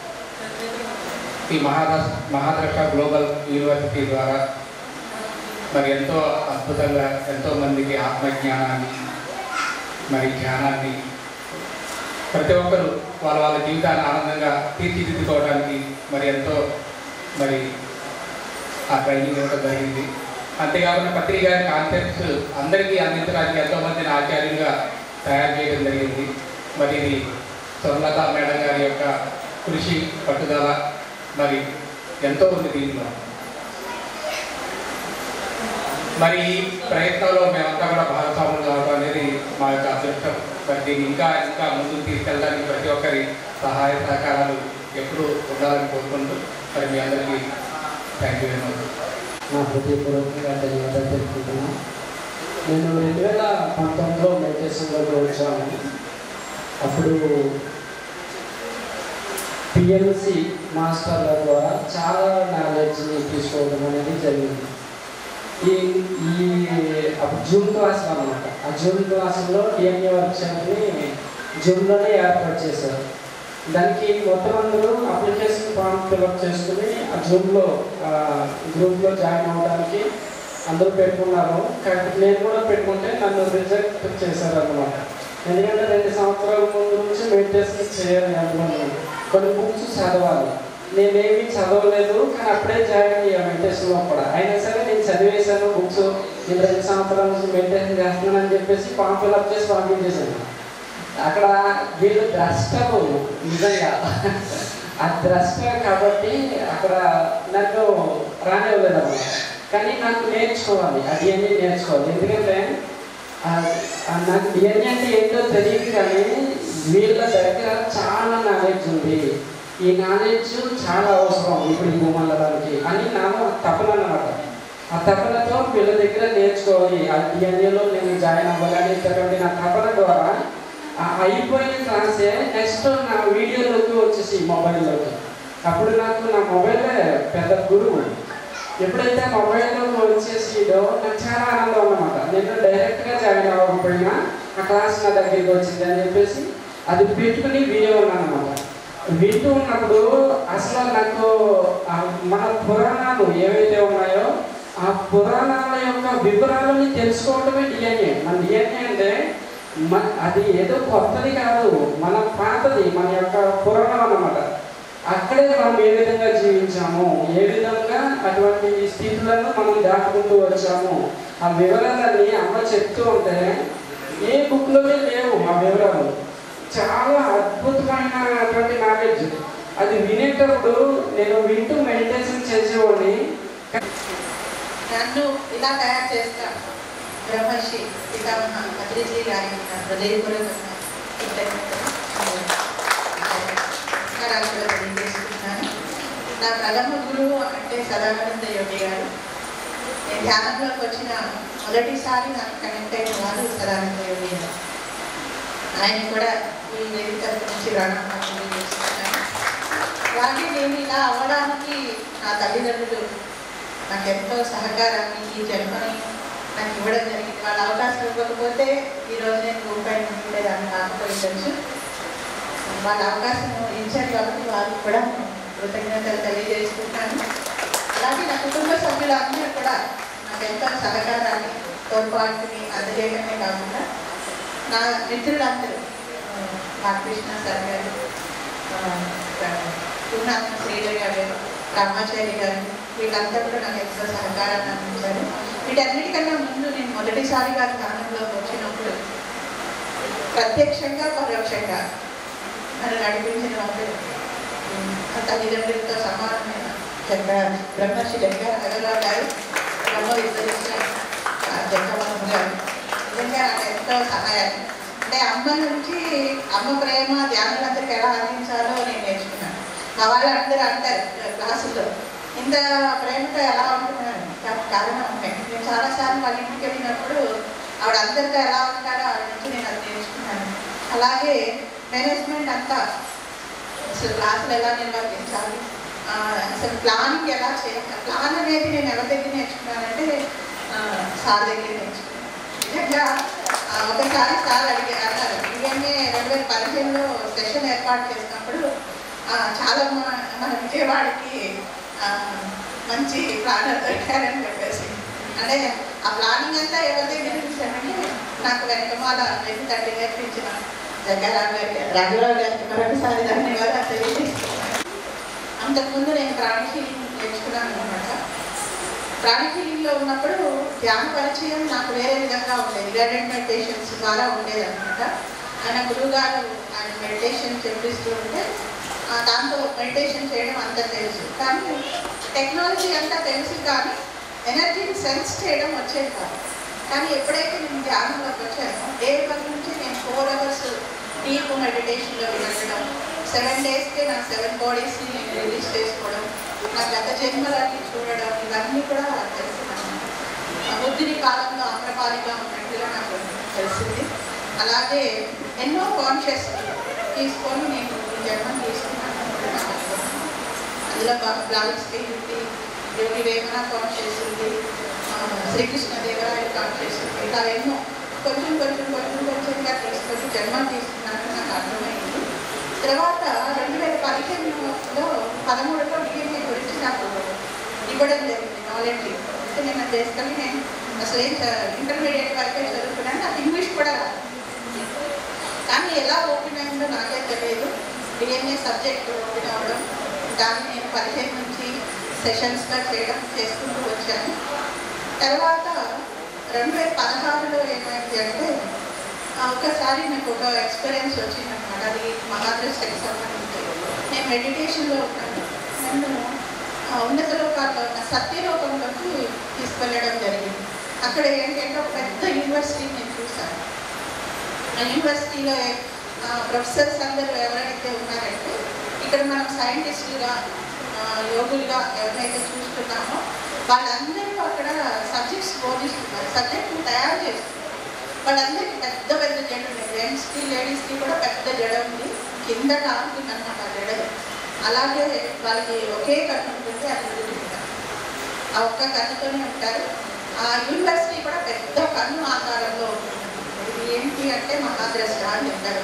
ఈ మహారాష్ట్ర మహారాష్ట్ర గ్లోబల్ యూనివర్సిటీ ద్వారా మరి ఎంతో అద్భుతంగా ఎంతో మందికి ఆత్మజ్ఞానాన్ని మరి జ్ఞానాన్ని ప్రతి ఒక్కరు వాళ్ళ వాళ్ళ జీవితాన్ని ఆనందంగా తీర్చిదిద్దుకోవడానికి మరి ఎంతో మరి ఆ ట్రైనింగ్ ఇవ్వడం జరిగింది అంతేకాకుండా పత్రిక గారి కాన్సెప్ట్స్ అందరికీ అందించడానికి ఎంతో మందిని ఆచార్యులుగా తయారు చేయడం జరిగింది మరి ఇది స్వర్ణలత మేడం గారి యొక్క కృషి పట్టుదల మరి ఎంతో ఉంది దీనిలో మరి ఈ ప్రయత్నంలో మేమంతా కూడా భాగస్వాములు కావడం అనేది మా యొక్క అదృష్టం మరి దీన్ని ఇంకా ఇంకా ముందుకు తీసుకెళ్ళడానికి ప్రతి ఒక్కరి సహాయ సహకారాలు ఎప్పుడూ ఉండాలని కోరుకుంటూ మరి మీ అందరికీ థ్యాంక్ యూ వెరీ మచ్ నా హృదయపూర్వకంగా ధన్యవాదాలు తెలుపుకుంటున్నాను నేను రెండు వేల పంతొమ్మిదిలో మెడిటేషన్లోకి వచ్చాను అప్పుడు పిఎంసి మాస్టర్ల ద్వారా చాలా నాలెడ్జ్ని తీసుకోవడం అనేది జరిగింది ఈ ఈ అప్పుడు జూమ్ క్లాస్ అనమాట ఆ జూమ్ క్లాసులో డిఎంఏ వర్క్షాప్ని జూమ్లోనే ఏర్పాటు చేశారు దానికి మొత్తం అందరూ అప్లికేషన్ ఫామ్ ఫిల్అప్ చేసుకుని ఆ జూమ్లో గ్రూప్లో జాయిన్ అవ్వడానికి అందరూ పెట్టుకున్నారు కాబట్టి నేను కూడా పెట్టుకుంటే నన్ను రిజెక్ట్ చేశారు అనమాట ఎందుకంటే రెండు సంవత్సరాల ముందు నుంచి మెడిటేషన్ చేయాలి అనుకున్నాను కొన్ని బుక్స్ చదవాలి నేనేమి చదవలేదు కానీ అప్పుడే జాయిన్ అయ్యాను మెడిటేషన్లో కూడా అయినా సరే నేను చదివేశాను బుక్స్ నేను రెండు సంవత్సరాల నుంచి మెడిటేషన్ చేస్తున్నానని చెప్పేసి ఫామ్ ఫిల్అప్ చేసి పంపించేశాను అక్కడ వీళ్ళు ద్రష్టలు నిజంగా ఆ ద్రష్ట కాబట్టి అక్కడ నన్ను రానివ్వలేదు అన్నమాట కానీ నాకు నేర్చుకోవాలి ఆ డిఎన్ఏ నేర్చుకోవాలి ఎందుకంటే ఆ- ఆ నాకు డిఎన్ఏ అంటే ఏంటో తెలియదు కానీ వీళ్ళ దగ్గర చాలా నాలెడ్జ్ ఉంది ఈ నాలెడ్జ్ చాలా అవసరం ఇప్పుడు ఈ భూమండలానికి అని నాకు తపన అన్నమాట ఆ తపనతో వీళ్ళ దగ్గర నేర్చుకోవాలి ఆ డిఎన్ఏలో నేను జాయిన్ అవ్వాలి అనేటటువంటి నా తపన ద్వారా ఆ అయిపోయిన క్లాసే నెక్స్ట్ నా వీడియోలోకి వచ్చేసి మొబైల్లోకి అప్పుడు నాకు నా మొబైలే పెద్ద గురువు ఎప్పుడైతే మొబైల్లోకి వచ్చేసిదో నాకు చాలా ఆనందం అన్నమాట నేను డైరెక్ట్గా జాయిన్ అవ్వకపోయినా ఆ క్లాస్ నా దగ్గరికి వచ్చింది అని చెప్పేసి అది పెట్టుకుని వినే ఉన్నాను అనమాట వింటూ ఉన్నప్పుడు అసలు నాకు ఆ మన పురాణాలు ఏవైతే ఉన్నాయో ఆ పురాణాల యొక్క వివరాలని తెలుసుకోవడమే డిఎన్ఏ మన డిఎన్ఏ అంటే మన అది ఏదో కొత్తది కాదు మన పాతది మన యొక్క పురాణం అన్నమాట అక్కడే మనం ఏ విధంగా జీవించాము ఏ విధంగా అటువంటి స్థితులను మనం దాటుకుంటూ వచ్చాము ఆ వివరాలన్నీ అమ్మ చెప్తూ ఉంటే ఏ బుక్లోనే లేవు ఆ వివరాలు చాలా అద్భుతమైనటువంటి నాలెడ్జ్ అది వినేటప్పుడు నేను వింటూ మెడిటేషన్ చేసేవాడిని నన్ను ఇలా తయారు చేస్తాను బ్రహ్మర్షి పితామహ పత్రిజీ గారి నా హృదయపూర్వకంగా కృతజ్ఞతలు నమస్కారాలు కూడా తెలియజేసుకుంటున్నాను నా ప్రథమ గురువు అంటే సదానంద యోగి గారు నేను ధ్యానంలోకి వచ్చిన మొదటిసారి నాకు కనెక్ట్ అయిన వారు సదానంద యోగి గారు ఆయన కూడా ఈ వేదిక తరపు నుంచి ప్రణామాలు తెలియజేస్తున్నాను అలాగే నేను ఇలా అవ్వడానికి నా తల్లిదండ్రులు నాకు ఎంతో సహకారాన్ని ఈ జన్మని నాకు ఇవ్వడం జరిగింది వాళ్ళ అవకాశం ఇవ్వకపోతే ఈరోజు నేను రూపాయి ఉండేదాన్ని కాకపోయించచ్చు వాళ్ళ అవకాశం ఇచ్చారు కాబట్టి వారికి కూడా కృతజ్ఞతలు తెలియజేసుకుంటాను అలాగే నా కుటుంబ సభ్యులందరూ కూడా నాకు ఎంతో సహకారాన్ని తోడ్పాటుని అందజేయడమే కాకుండా నా మిత్రులందరూ ఆ, రామకృష్ణ సార్ గారు పూర్ణాత్మ శ్రీధర్ గారు రామాచారి గారు వీళ్ళంతా కూడా నాకు ఎంతో సహకారాన్ని అందించారు వీటన్నిటికన్నా ముందు నేను మొదటిసారిగా ధ్యానంలోకి వచ్చినప్పుడు ప్రత్యక్షంగా పరోక్షంగా నన్ను నడిపించిన వాళ్ళు ఉమ్, నా తల్లిదండ్రులతో సమానమైన జగ్గ బ్రహ్మర్షి జగ్గ అగర్వాల్ గారు బ్రహ్మ విద్య జగ్గమ్మ గారు నాకు ఎంతో సహాయం అంటే అమ్మ నుంచి అమ్మ ప్రేమ ధ్యానులందరికీ ఎలా అందించాలో నేను నేర్చుకున్నాను మా వాళ్ళు అందరూ అంటారు క్లాసుల్లో ఇంత ప్రేమతో ఎలా ఉంటున్నాను దానికి కారణం ఉన్నాయి నేను చాలాసార్లు వాళ్ళ ఇంటికి వెళ్ళినప్పుడు ఆవిడ అందరితో ఎలా ఉంటారో ఆవిడ నుంచి నేను అది నేర్చుకున్నాను అలాగే మేనేజ్మెంట్ అంతా అసలు క్లాసులు ఎలా నిర్వర్తించాలి ఆ, అసలు ప్లానింగ్ ఎలా చేయాలి ప్లాన్ అనేది నేను ఎవరి దగ్గర నేర్చుకున్నానంటే ఆ, సార్ దగ్గర నేర్చుకున్నాను నిజంగా ఆ, ఒకసారి సార్ అడిగి అన్నారు ఇవన్నీ రెండు వేల పదిహేనులో సెషన్ ఏర్పాటు చేసినప్పుడు ఆ, చాలా మన- మన విజయవాడకి ఆ, మంచి ప్లానర్ దొరికారని చెప్పేసి అంటే ఆ ప్లానింగ్ అంతా ఎవరి దగ్గర చూసానంటే నాకు వెనకమాల వెంట తట్టి నేర్పించిన జగ్గారావు గారి రాఘవరావు గారికి మరొకసారి ధన్యవాదాలు తెలియజేస్తున్నాను అంతకుముందు నేను ప్రాణి హీలింగ్ నేర్చుకున్నాను అనమాట ప్రాణి హీలింగ్లో ఉన్నప్పుడు ధ్యాన పరిచయం నాకు వేరే విధంగా ఉండేది గైడెడ్ మెడిటేషన్స్ ద్వారా ఉండేది అనమాట ఆయన గురువు గారు ఆయన మెడిటేషన్ చెప్పిస్తూ ఉంటే ఆ, దాంతో మెడిటేషన్ చేయడం అంత తెలుసు కానీ టెక్నాలజీ అంతా తెలుసు కానీ ఎనర్జీని సెన్స్ చేయడం వచ్చేది కాదు కానీ ఎప్పుడైతే నేను ధ్యానంలోకి వచ్చానో డే వన్ నుంచి నేను ఫోర్ అవర్స్ డీప్ మెడిటేషన్లో వెళ్ళడం సెవెన్ డేస్కే నా సెవెన్ బాడీస్ని నేను రిలీజ్ చేసుకోవడం నా గత జన్మలన్నీ చూడడం ఇవన్నీ కూడా తెలుసుకున్నాను ఆ బుద్ధిని కాలంలో ఆమ్రపాలిగా ఉన్నట్టుగా నాకు తెలిసింది అలాగే ఎన్నో కాన్షియస్ తీసుకొని నేను ఈ జన్మం తీసుకున్నాను అని నాకు అర్థమైంది. అందులో బ్లాక్ స్పీడ్ ఉంది యోగి వేమన కాన్షియస్ ఉంది ఆ, శ్రీకృష్ణ దేవరాయల కాన్షియస్ ఉంది ఇలా ఎన్నో కొంచెం కొంచెం కొంచెం కొంచెంగా తీసుకొని జన్మం తీసుకున్నాను నాకు అర్థమైంది తర్వాత రెండు వేల పదిహేనులో పదమూడులో డిఎన్ఏ గురించి నాకు ఇవ్వడం జరిగింది నాలెడ్జ్ అయితే నేను అది చేసుకొని నేను అసలు ఏం ఇంటర్మీడియట్ వరకే చదువుకున్నాను నాకు ఇంగ్లీష్ కూడా రాదు కానీ ఎలా ఓపెన్ అయిందో నాకే తెలియదు డిఎన్ఏ సబ్జెక్ట్ ఓపెన్ అవ్వడం దాన్ని నేను పదిహేను నుంచి సెషన్స్గా చేయడం చేసుకుంటూ వచ్చాను తర్వాత రెండు వేల పదహారులో ఏమైంది అంటే ఆ, ఒకసారి నాకు ఒక ఎక్స్పీరియన్స్ వచ్చిందనమాట అది మహాదృష్టికి సంబంధించి నేను మెడిటేషన్లో ఉన్నాను నన్ను ఆ, ఉన్నత లోకాల్లో ఉన్న సత్యలోకంలోకి తీసుకెళ్ళడం జరిగింది అక్కడ ఏంటంటే ఒక పెద్ద యూనివర్సిటీ నేను చూశాను ఆ యూనివర్సిటీలో ఆ, ప్రొఫెసర్స్ అందరూ ఎవరైతే ఉన్నారంటే ఇక్కడ మనం సైంటిస్టులుగా ఆ, యోగులుగా ఎవరైతే చూస్తున్నామో వాళ్ళందరూ అక్కడ సబ్జెక్ట్స్ బోధిస్తున్నారు సబ్జెక్ట్ని తయారు చేస్తున్నారు వాళ్ళందరికీ పెద్ద పెద్ద జడ ఉంది జెంట్స్కి లేడీస్కి కూడా పెద్ద జడ ఉంది కింద ఉంటుంది అనమాట ఆ జడ అలాగే వాళ్ళకి ఒకే కన్ను ఉంటుంది అది ఉంటుంది ఆ ఒక్క కన్నుతోనే ఉంటారు ఆ యూనివర్సిటీ కూడా పెద్ద కన్ను ఆకారంలో ఉంటుంది ఇది ఏంటి అంటే మహాద్రష్ట అని చెప్తారు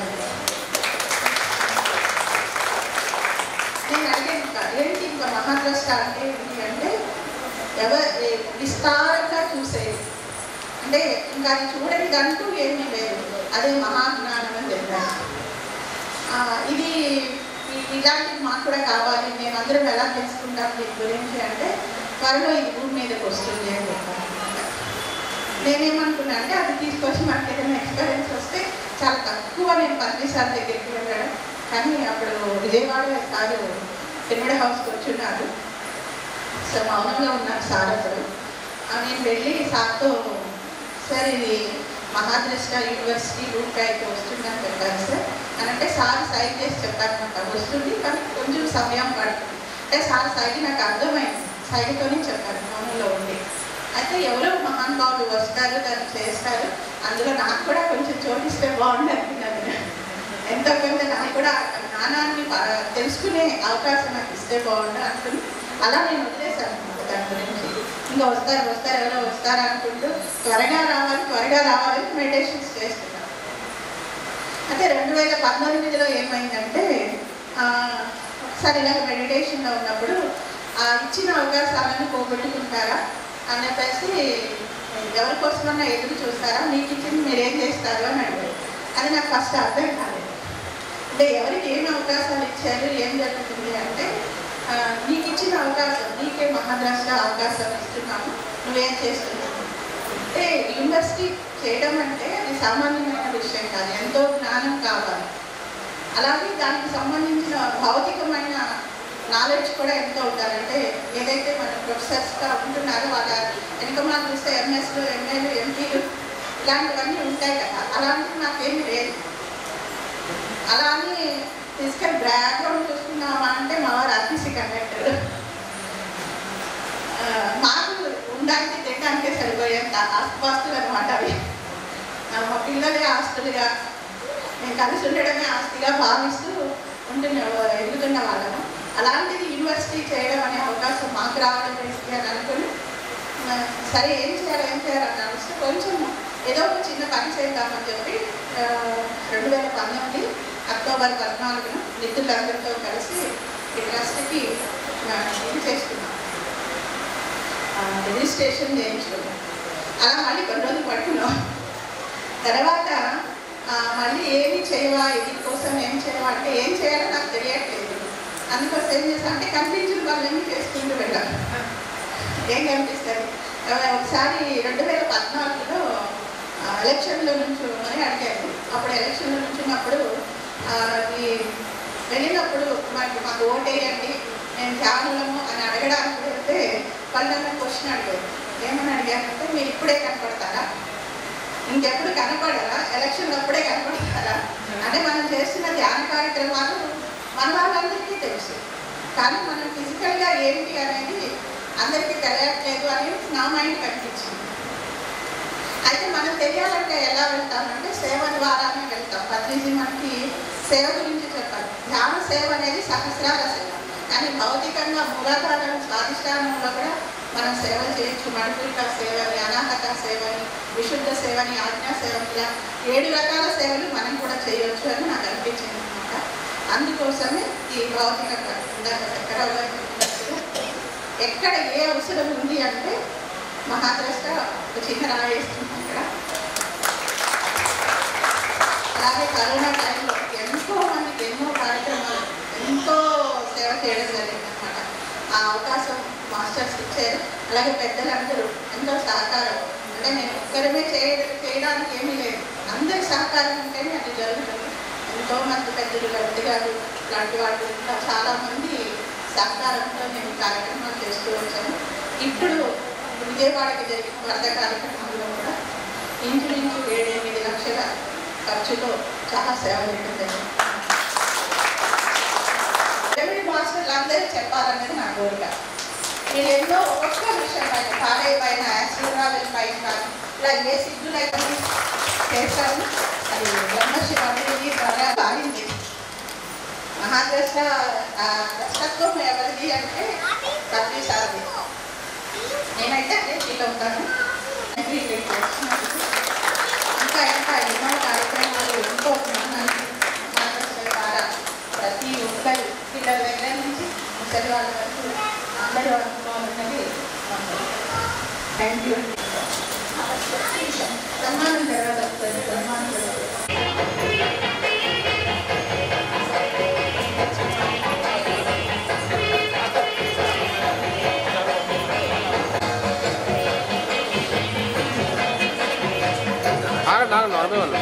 నేను అడిగాను ఇంకా ఏంటి ఇంకా మహాద్రష్ట అంటే ఏంటి అంటే ఎవరు విస్తారంగా చూసేది అంటే ఇంకా అది చూడనిది అంటూ ఏమీ లేదు అదే మహాజ్ఞానం అని చెప్పారు ఆ, ఇది ఈ- ఇలాంటివి మాకు కూడా కావాలి మేమందరం ఎలా తెలుసుకుంటాం దీని గురించి అంటే త్వరలో ఇది భూమి మీదకి వస్తుంది అని చెప్పారు నేనేమనుకున్నా అంటే అది తీసుకొచ్చి మనకి ఏదైనా ఎక్స్పీరియన్స్ వస్తే చాలా తక్కువ నేను పత్రి సార్ దగ్గరికి వెళ్ళాను కానీ అప్పుడు విజయవాడ సారు తిరుమల హౌస్కి వచ్చున్నారు సో మౌనంగా ఉన్నారు సార్ అప్పుడు ఆ, నేను వెళ్ళి సార్తో సార్ ఇది మహాదృష్ట యూనివర్సిటీ రూట్ అయితే వస్తుందని చెప్పారు సార్ అని అంటే సార్ సైడ్ చేసి చెప్పారనమాట వస్తుంది కానీ కొంచెం సమయం పడుతుంది అంటే సార్ సైడ్ నాకు అర్థమైంది సైడ్తోనే చెప్పారు మౌనంలో ఉండి అయితే ఎవరో మహానుభావులు వస్తారు దాన్ని చేస్తారు అందులో నాకు కూడా కొంచెం చోటిస్తే బాగుంది అనుకున్నాను ఎంతో కొంత నాకు కూడా ఆ జ్ఞానాన్ని ప- తెలుసుకునే అవకాశం నాకు ఇస్తే బాగుండు అనుకుని అలా నేను వదిలేశాను అన్నమాట దాని గురించి ఇంకా వస్తారు వస్తారు ఎవరో వస్తారు అనుకుంటూ త్వరగా రావాలి త్వరగా రావాలని మెడిటేషన్స్ చేస్తున్నాను అయితే రెండు వేల పంతొమ్మిదిలో ఏమైందంటే ఆ, ఒకసారి ఇలాగ మెడిటేషన్లో ఉన్నప్పుడు ఆ ఇచ్చిన అవకాశాలను పోగొట్టుకుంటారా అని చెప్పేసి ఎవరి కోసమన్నా ఎదురు చూస్తారా మీకు ఇచ్చింది మీరు ఏం చేస్తారు అని అడిగారు అది నాకు ఫస్ట్ అర్థం కాలేదు అంటే ఎవరికి ఏం అవకాశాలు ఇచ్చారు ఏం జరుగుతుంది అంటే ఆ, నీకు ఇచ్చిన అవకాశం నీకే మహారాష్ట్ర అవకాశం ఇస్తున్నాము నువ్వేం చేస్తున్నావు అంటే యూనివర్సిటీ చేయడం అంటే అది సామాన్యమైన విషయం కాదు ఎంతో జ్ఞానం కావాలి అలాగే దానికి సంబంధించిన భౌతికమైన నాలెడ్జ్ కూడా ఎంతో ఉండాలంటే ఏదైతే మన ప్రొఫెసర్స్గా ఉంటున్నారో వాళ్ళ వెనుక మనం చూస్తే ఎంఎస్లు ఎంఏలు ఎంపీలు ఇలాంటివన్నీ ఉంటాయి కదా అలాంటివి నాకేమీ లేదు అలా అని ఫిజికల్ బ్యాక్గ్రౌండ్ చూసుకున్నామా అంటే మా వారు ఆర్టీసీ కండక్టర్ ఆ, మాకు ఉండడానికి తినడానికే సరిపోయేంత ఆస్తుపాస్తులు అనమాట అవి ఆ, మా పిల్లలే ఆస్తులుగా మేము కలిసి ఉండడమే ఆస్తిగా భావిస్తూ ఉంటున్న ఎదుగుతున్న వాళ్ళము అలాంటిది యూనివర్సిటీ చేయడం అనే అవకాశం మాకు రావడం ఏంటి అని అనుకుని ఆ, సరే ఏం చేయాలి ఏం చేయాలని అనిపిస్తే కొంచెం ఏదో ఒక చిన్న పని చేద్దామని చెప్పి ఆ, రెండు వేల పంతొమ్మిది అక్టోబర్ పద్నాలుగున మిత్రులందరితో కలిసి ఈ ట్రస్ట్కి ఆ, ఇది చేసుకున్నాం ఆ, రిజిస్ట్రేషన్ చేయించుకున్నాం అలా మళ్ళీ కొన్ని రోజులు పట్టుకున్నాం తర్వాత ఆ, మళ్ళీ ఏమి చేయవా ఇది కోసం ఏం చేయవా అంటే ఏం చేయాలో నాకు తెలియట్లేదు అందుకోసం ఏం చేస్తా అంటే కనిపించిన వాళ్ళని చేసుకుంటూ వెళ్ళాను ఏం కనిపిస్తుంది ఆ, ఒకసారి రెండు వేల పద్నాలుగులో ఆ, ఎలక్షన్లో నుంచోమని అడిగారు అప్పుడు ఎలక్షన్లో నుంచున్నప్పుడు ఆ, ఈ వెళ్ళినప్పుడు మాకు మాకు ఓటేయండి మేము త్యాగులము అని అడగడానికి వెళ్తే వాళ్ళు నన్ను క్వశ్చన్ అడిగారు ఏమని అడిగారంటే మీరు ఇప్పుడే కనపడతారా ఇంకెప్పుడు కనపడరా ఎలక్షన్ అప్పుడే కనపడతారా అంటే మనం చేస్తున్న ధ్యాన కార్యక్రమాలు మన వాళ్ళందరికీ తెలుసు కానీ మనం ఫిజికల్గా ఏంటి అనేది అందరికీ తెలియట్లేదు అని నా మైండ్ కనిపించింది అయితే మనం తెలియాలంటే ఎలా వెళ్తామంటే సేవ ద్వారానే వెళ్తాం పత్రిజీ మనకి సేవ గురించి చెప్పాలి ధ్యాన సేవ అనేది సహస్రాల సేవ కానీ భౌతికంగా మూలాధారం స్వాధిష్టానంలో కూడా మనం సేవ చేయొచ్చు మణిపూరిక సేవని అనాహత సేవని విశుద్ధ సేవని ఆజ్ఞా సేవని ఇలా ఏడు రకాల సేవలు మనం కూడా చేయొచ్చు అని నాకు అనిపించింది అనమాట అందుకోసమే ఈ భౌతిక ఇందాక చక్రరావు గారు చెప్పినట్టుగా ఎక్కడ ఏ అవసరం ఉంది అంటే మహాద్రష్ట ఒక చిన్న రాయి వేస్తున్నాం ఇక్కడ అలాగే కరోనా టైంలో ఎంతో మందికి ఎన్నో కార్యక్రమాలు ఎంతో సేవ చేయడం జరిగింది అనమాట ఆ అవకాశం మాస్టర్స్ ఇచ్చారు అలాగే పెద్దలందరూ ఎంతో సహకారం అంటే నేను ఒక్కరమే చేయ చేయడానికి ఏమీ లేదు అందరి సహకారం ఉంటేనే అది జరుగుతుంది ఎంతో మంది పెద్దలు గట్టి గారు లాంటి వాళ్ళు ఇంకా చాలా మంది సహకారంతో నేను కార్యక్రమాలు చేస్తూ వచ్చాను ఇప్పుడు విజయవాడకి జరిగిన వరద కార్యక్రమంలో కూడా ఇంచుమించు ఏడు ఎనిమిది లక్షల ఖర్చుతో చాలా సేవ చేయడం జరిగింది రెవెన్యూ మాస్టర్లు అందరూ చెప్పాలన్నది నా కోరిక మీరు ఎన్నో ఒక్క విషయం పైన కాలేయ పైన ఆస్ట్రోనావల్ పైన కానీ ఇలా ఏ సిద్ధులైతే చేస్తాను అది బ్రహ్మశివ అభివృద్ధి ద్వారా బాగింది మహాదశ దశత్వం ఎవరిది అంటే సత్య సారథి నేనైతే అదే ఫీల్ అవుతాను ఇంకా ఇంకా ఎన్నో కార్యక్రమాలు ఎంతో జ్ఞానాన్ని మహాదశ ద్వారా ప్రతి ఒక్కరి పిల్లల దగ్గర నుంచి ముసలి వాళ్ళ వరకు అందరూ అనుకోవాలన్నది థ్యాంక్ యూ సన్మానం తర్వాత వస్తుంది సన్మానం తర్వాత ఆగండి ఆగండి అరవై వాళ్ళు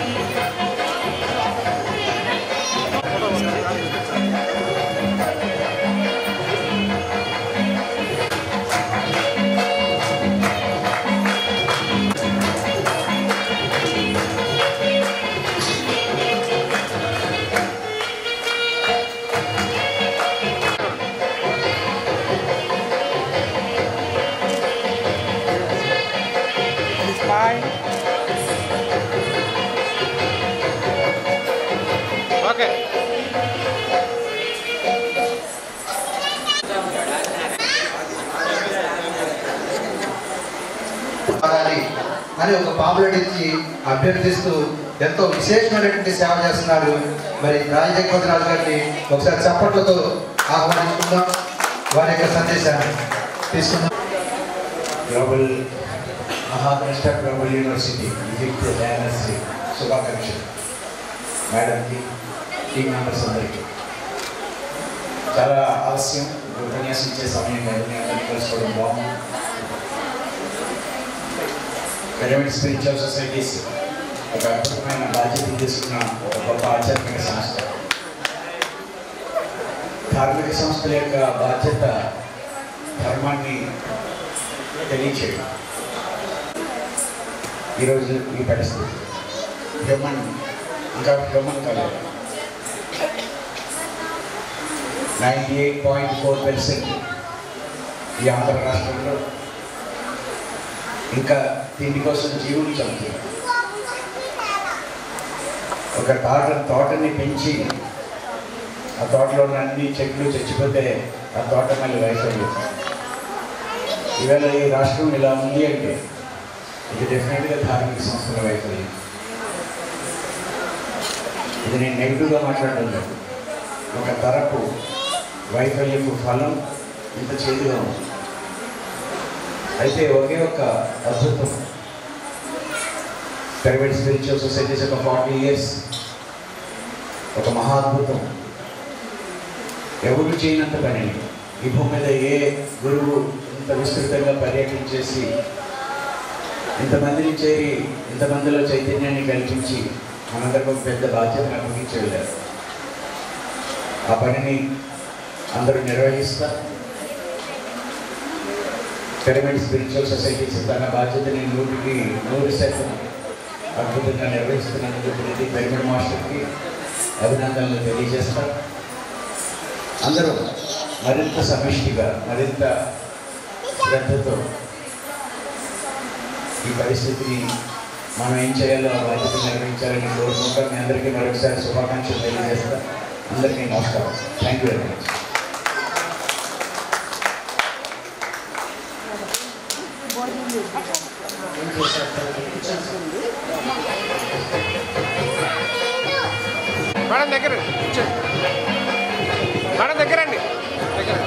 ఓకే కావాలి అని ఒక పాపులర్ ఇచ్చి అభ్యర్థిస్తూ ఎంతో విశేషమైనటువంటి సేవ చేస్తున్నారు మరి రాజజగపతి రాజు గారిని ఒకసారి చప్పట్లతో ఆహ్వానించుకుందాం వారి యొక్క సందేశాన్ని తీసుకుందాం global Maharashtra global university visit న్యాయశ్రీ శుభాకాంక్షలు మేడంకి టీం మెంబర్స్ అందరికీ చాలా ఆలస్యం ఉపన్యాసం ఇచ్చే సమయం కాదు నేను అందరినీ కలుసుకోవడం బాగుంది పిరమిడ్ స్పిరిచువల్ సొసైటీస్ ఒక అద్భుతమైన బాధ్యత తీసుకున్న ఒక గొప్ప ఆధ్యాత్మిక సంస్థ ధార్మిక సంస్థల యొక్క బాధ్యత ధర్మాన్ని తెలియచేయడం ఈరోజు ఈ పరిస్థితి హ్యూమన్ ఇంకా హ్యూమన్ కాలేదు ninety eight point four percent ఈ ఆంధ్ర రాష్ట్రంలో ఇంకా తిండి కోసం జీవులు చంపుతున్నారు ఒక తోట తోటని పెంచి ఆ తోటలో ఉన్న అన్ని చెట్లు చచ్చిపోతే ఆ తోట మళ్ళీ వైఫల్యం ఈవేళ ఈ రాష్ట్రం ఇలా ఉంది అంటే ఇది డెఫినెట్గా ధార్మిక సంస్థల వైఫల్యం ఇది నేను నెగిటివ్గా మాట్లాడడం లేదు ఒక తరపు వైఫల్యపు ఫలం ఇంత చేదుగా ఉంది అయితే ఒకే ఒక అద్భుతం ప్రైవేట్ స్పిరిచువల్ సొసైటీస్ ఒక ఫార్టీ ఇయర్స్ ఒక మహాద్భుతం ఎవరు చేయనంత పని ఈ భూమి మీద ఏ గురువు ఇంత విస్తృతంగా పర్యటించేసి ఇంతమందిని చేరి ఇంతమందిలో చైతన్యాన్ని కల్పించి మనందరికి ఒక పెద్ద బాధ్యతను అప్పగించి వెళ్ళారు ఆ పనిని అందరూ నిర్వహిస్తా పిరమిడ్ స్పిరిచువల్ సొసైటీస్ తన బాధ్యతని నూటికి నూరు శాతం అద్భుతంగా నిర్వహిస్తున్నందుకు ప్రతి పిరమిడ్ మాస్టర్కి అభినందనలు తెలియజేస్తారు అందరూ మరింత సమిష్టిగా మరింత శ్రద్ధతో ఈ పరిస్థితిని మనం ఏం చేయాలో ఆ బాధ్యత నిర్వహించాలని కోరుకుంటాం మీ అందరికీ మరొకసారి శుభాకాంక్షలు తెలియజేస్తాం అందరికీ నమస్కారం thank you very much madam దగ్గర కూర్చోండి. మేడం దగ్గరండి దగ్గర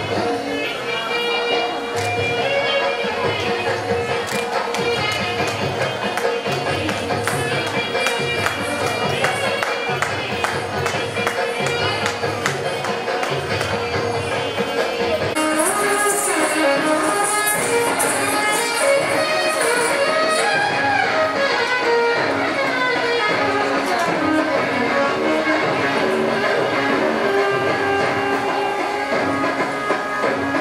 Thank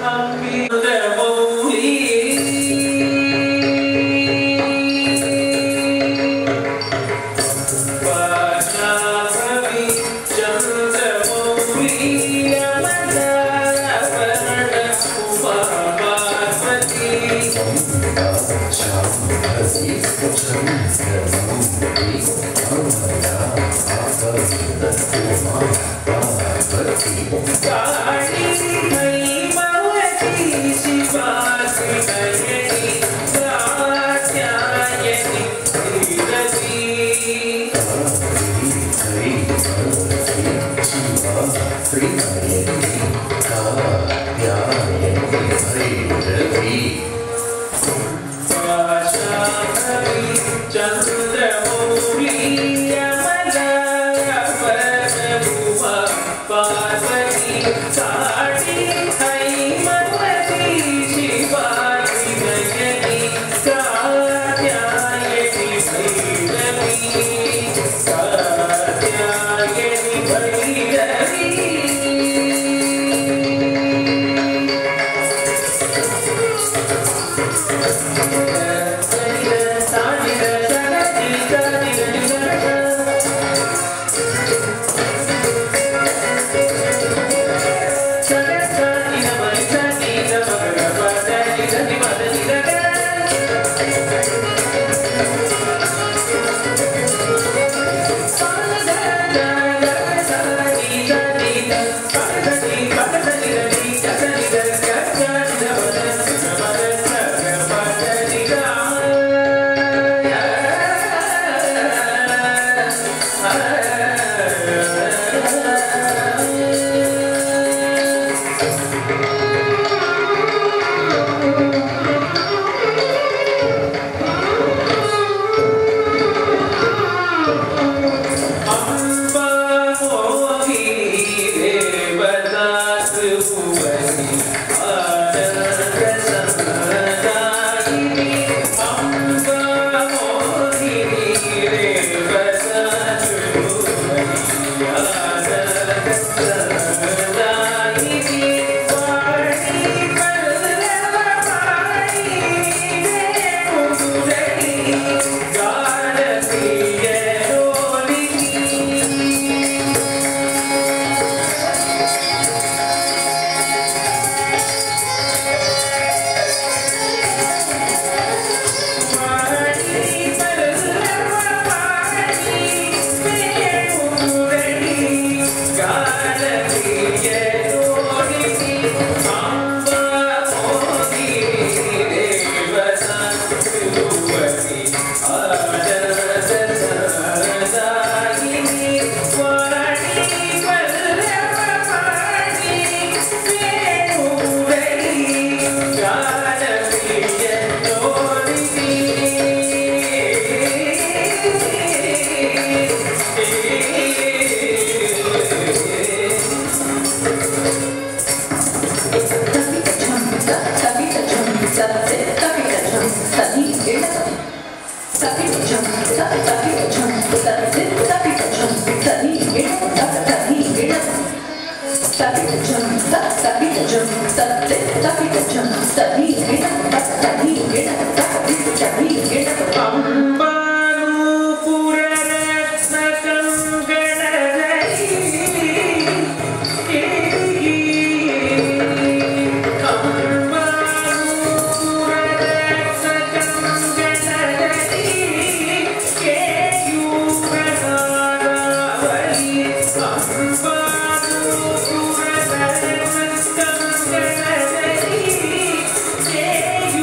Thank you.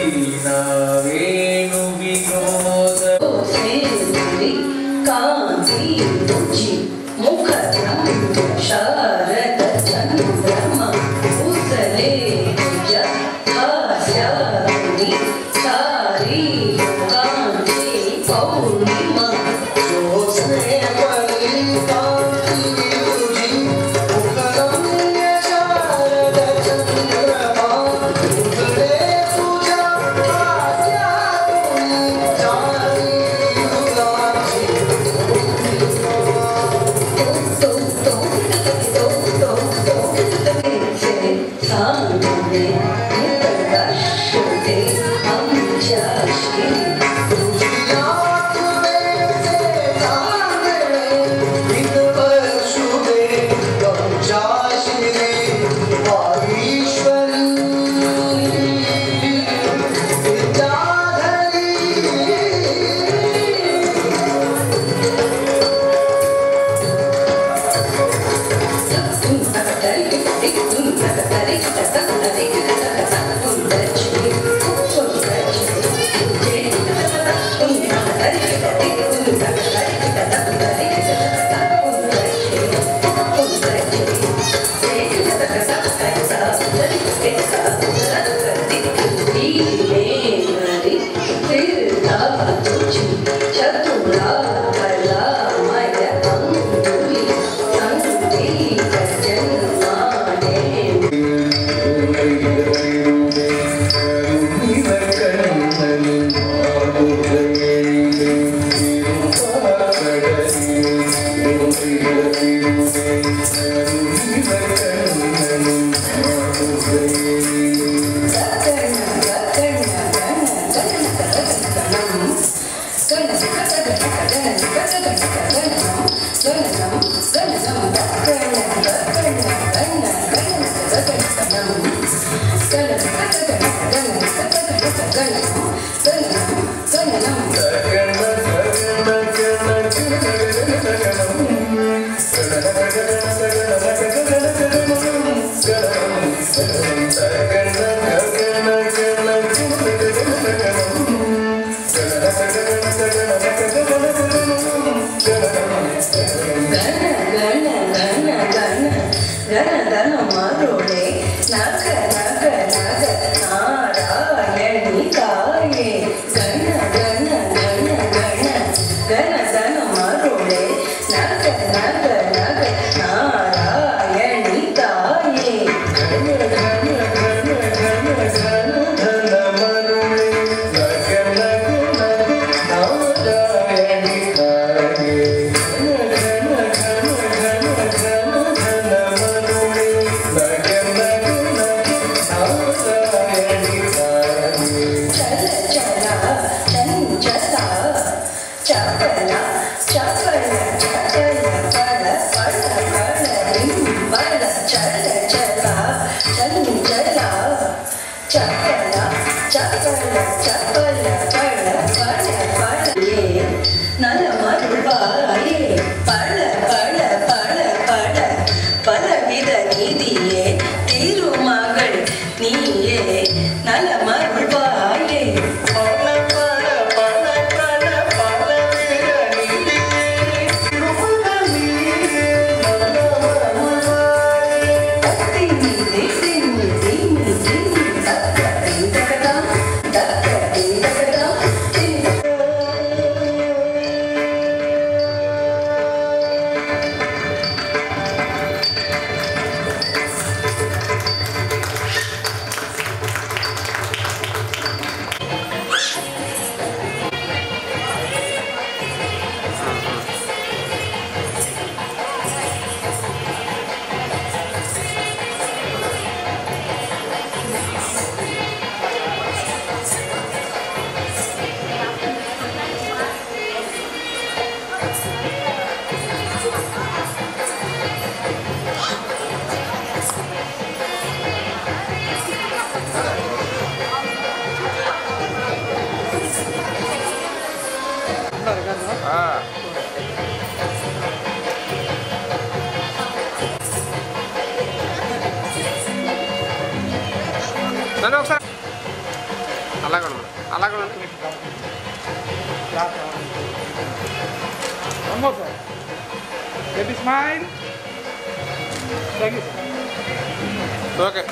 నా వేణు వినోద కాంతి రుచి ముఖ శారద చంద్రమ ఉసలే నిజ హాస్యాని సారీ కాంతి పౌర్ణిమ జ్యోత్స్నే పరితాంతి రుచి ముఖరమ్య శారద చంద్రమా ఉదరే పూజా హాస్యాని చారి యుగాచి చతురా కళామయ అంగులి సంగీత జన్మానే గణధనమరుడే నగ నగ నగ నారాయణి కాయే గణ గణ గణ గణ గణధనమరుడే నగ నగ నగ నారాయణి కాయే గణ గణ గణ గణ చల చల చంచల చపల చపల చపల పల పల పల రింపల చల చల చంచల చపల చపల చపల పల పల పల ఏ నల మరువాయే పల పల పల పల పల విద నిధియే తిరుమகள் நீயே நல மருள்வாயே பல பல பல பல பல வித நிதியே திருமகள் நீயே நல மருள்வாயே தத்தி நிதி திம்மி திம்மி திம்மி தக்க திண்டகதம் தக்க திண்டகதம் Thank అలాగే ఉంది One more, sir. Baby smile. Thank you, sir. Okay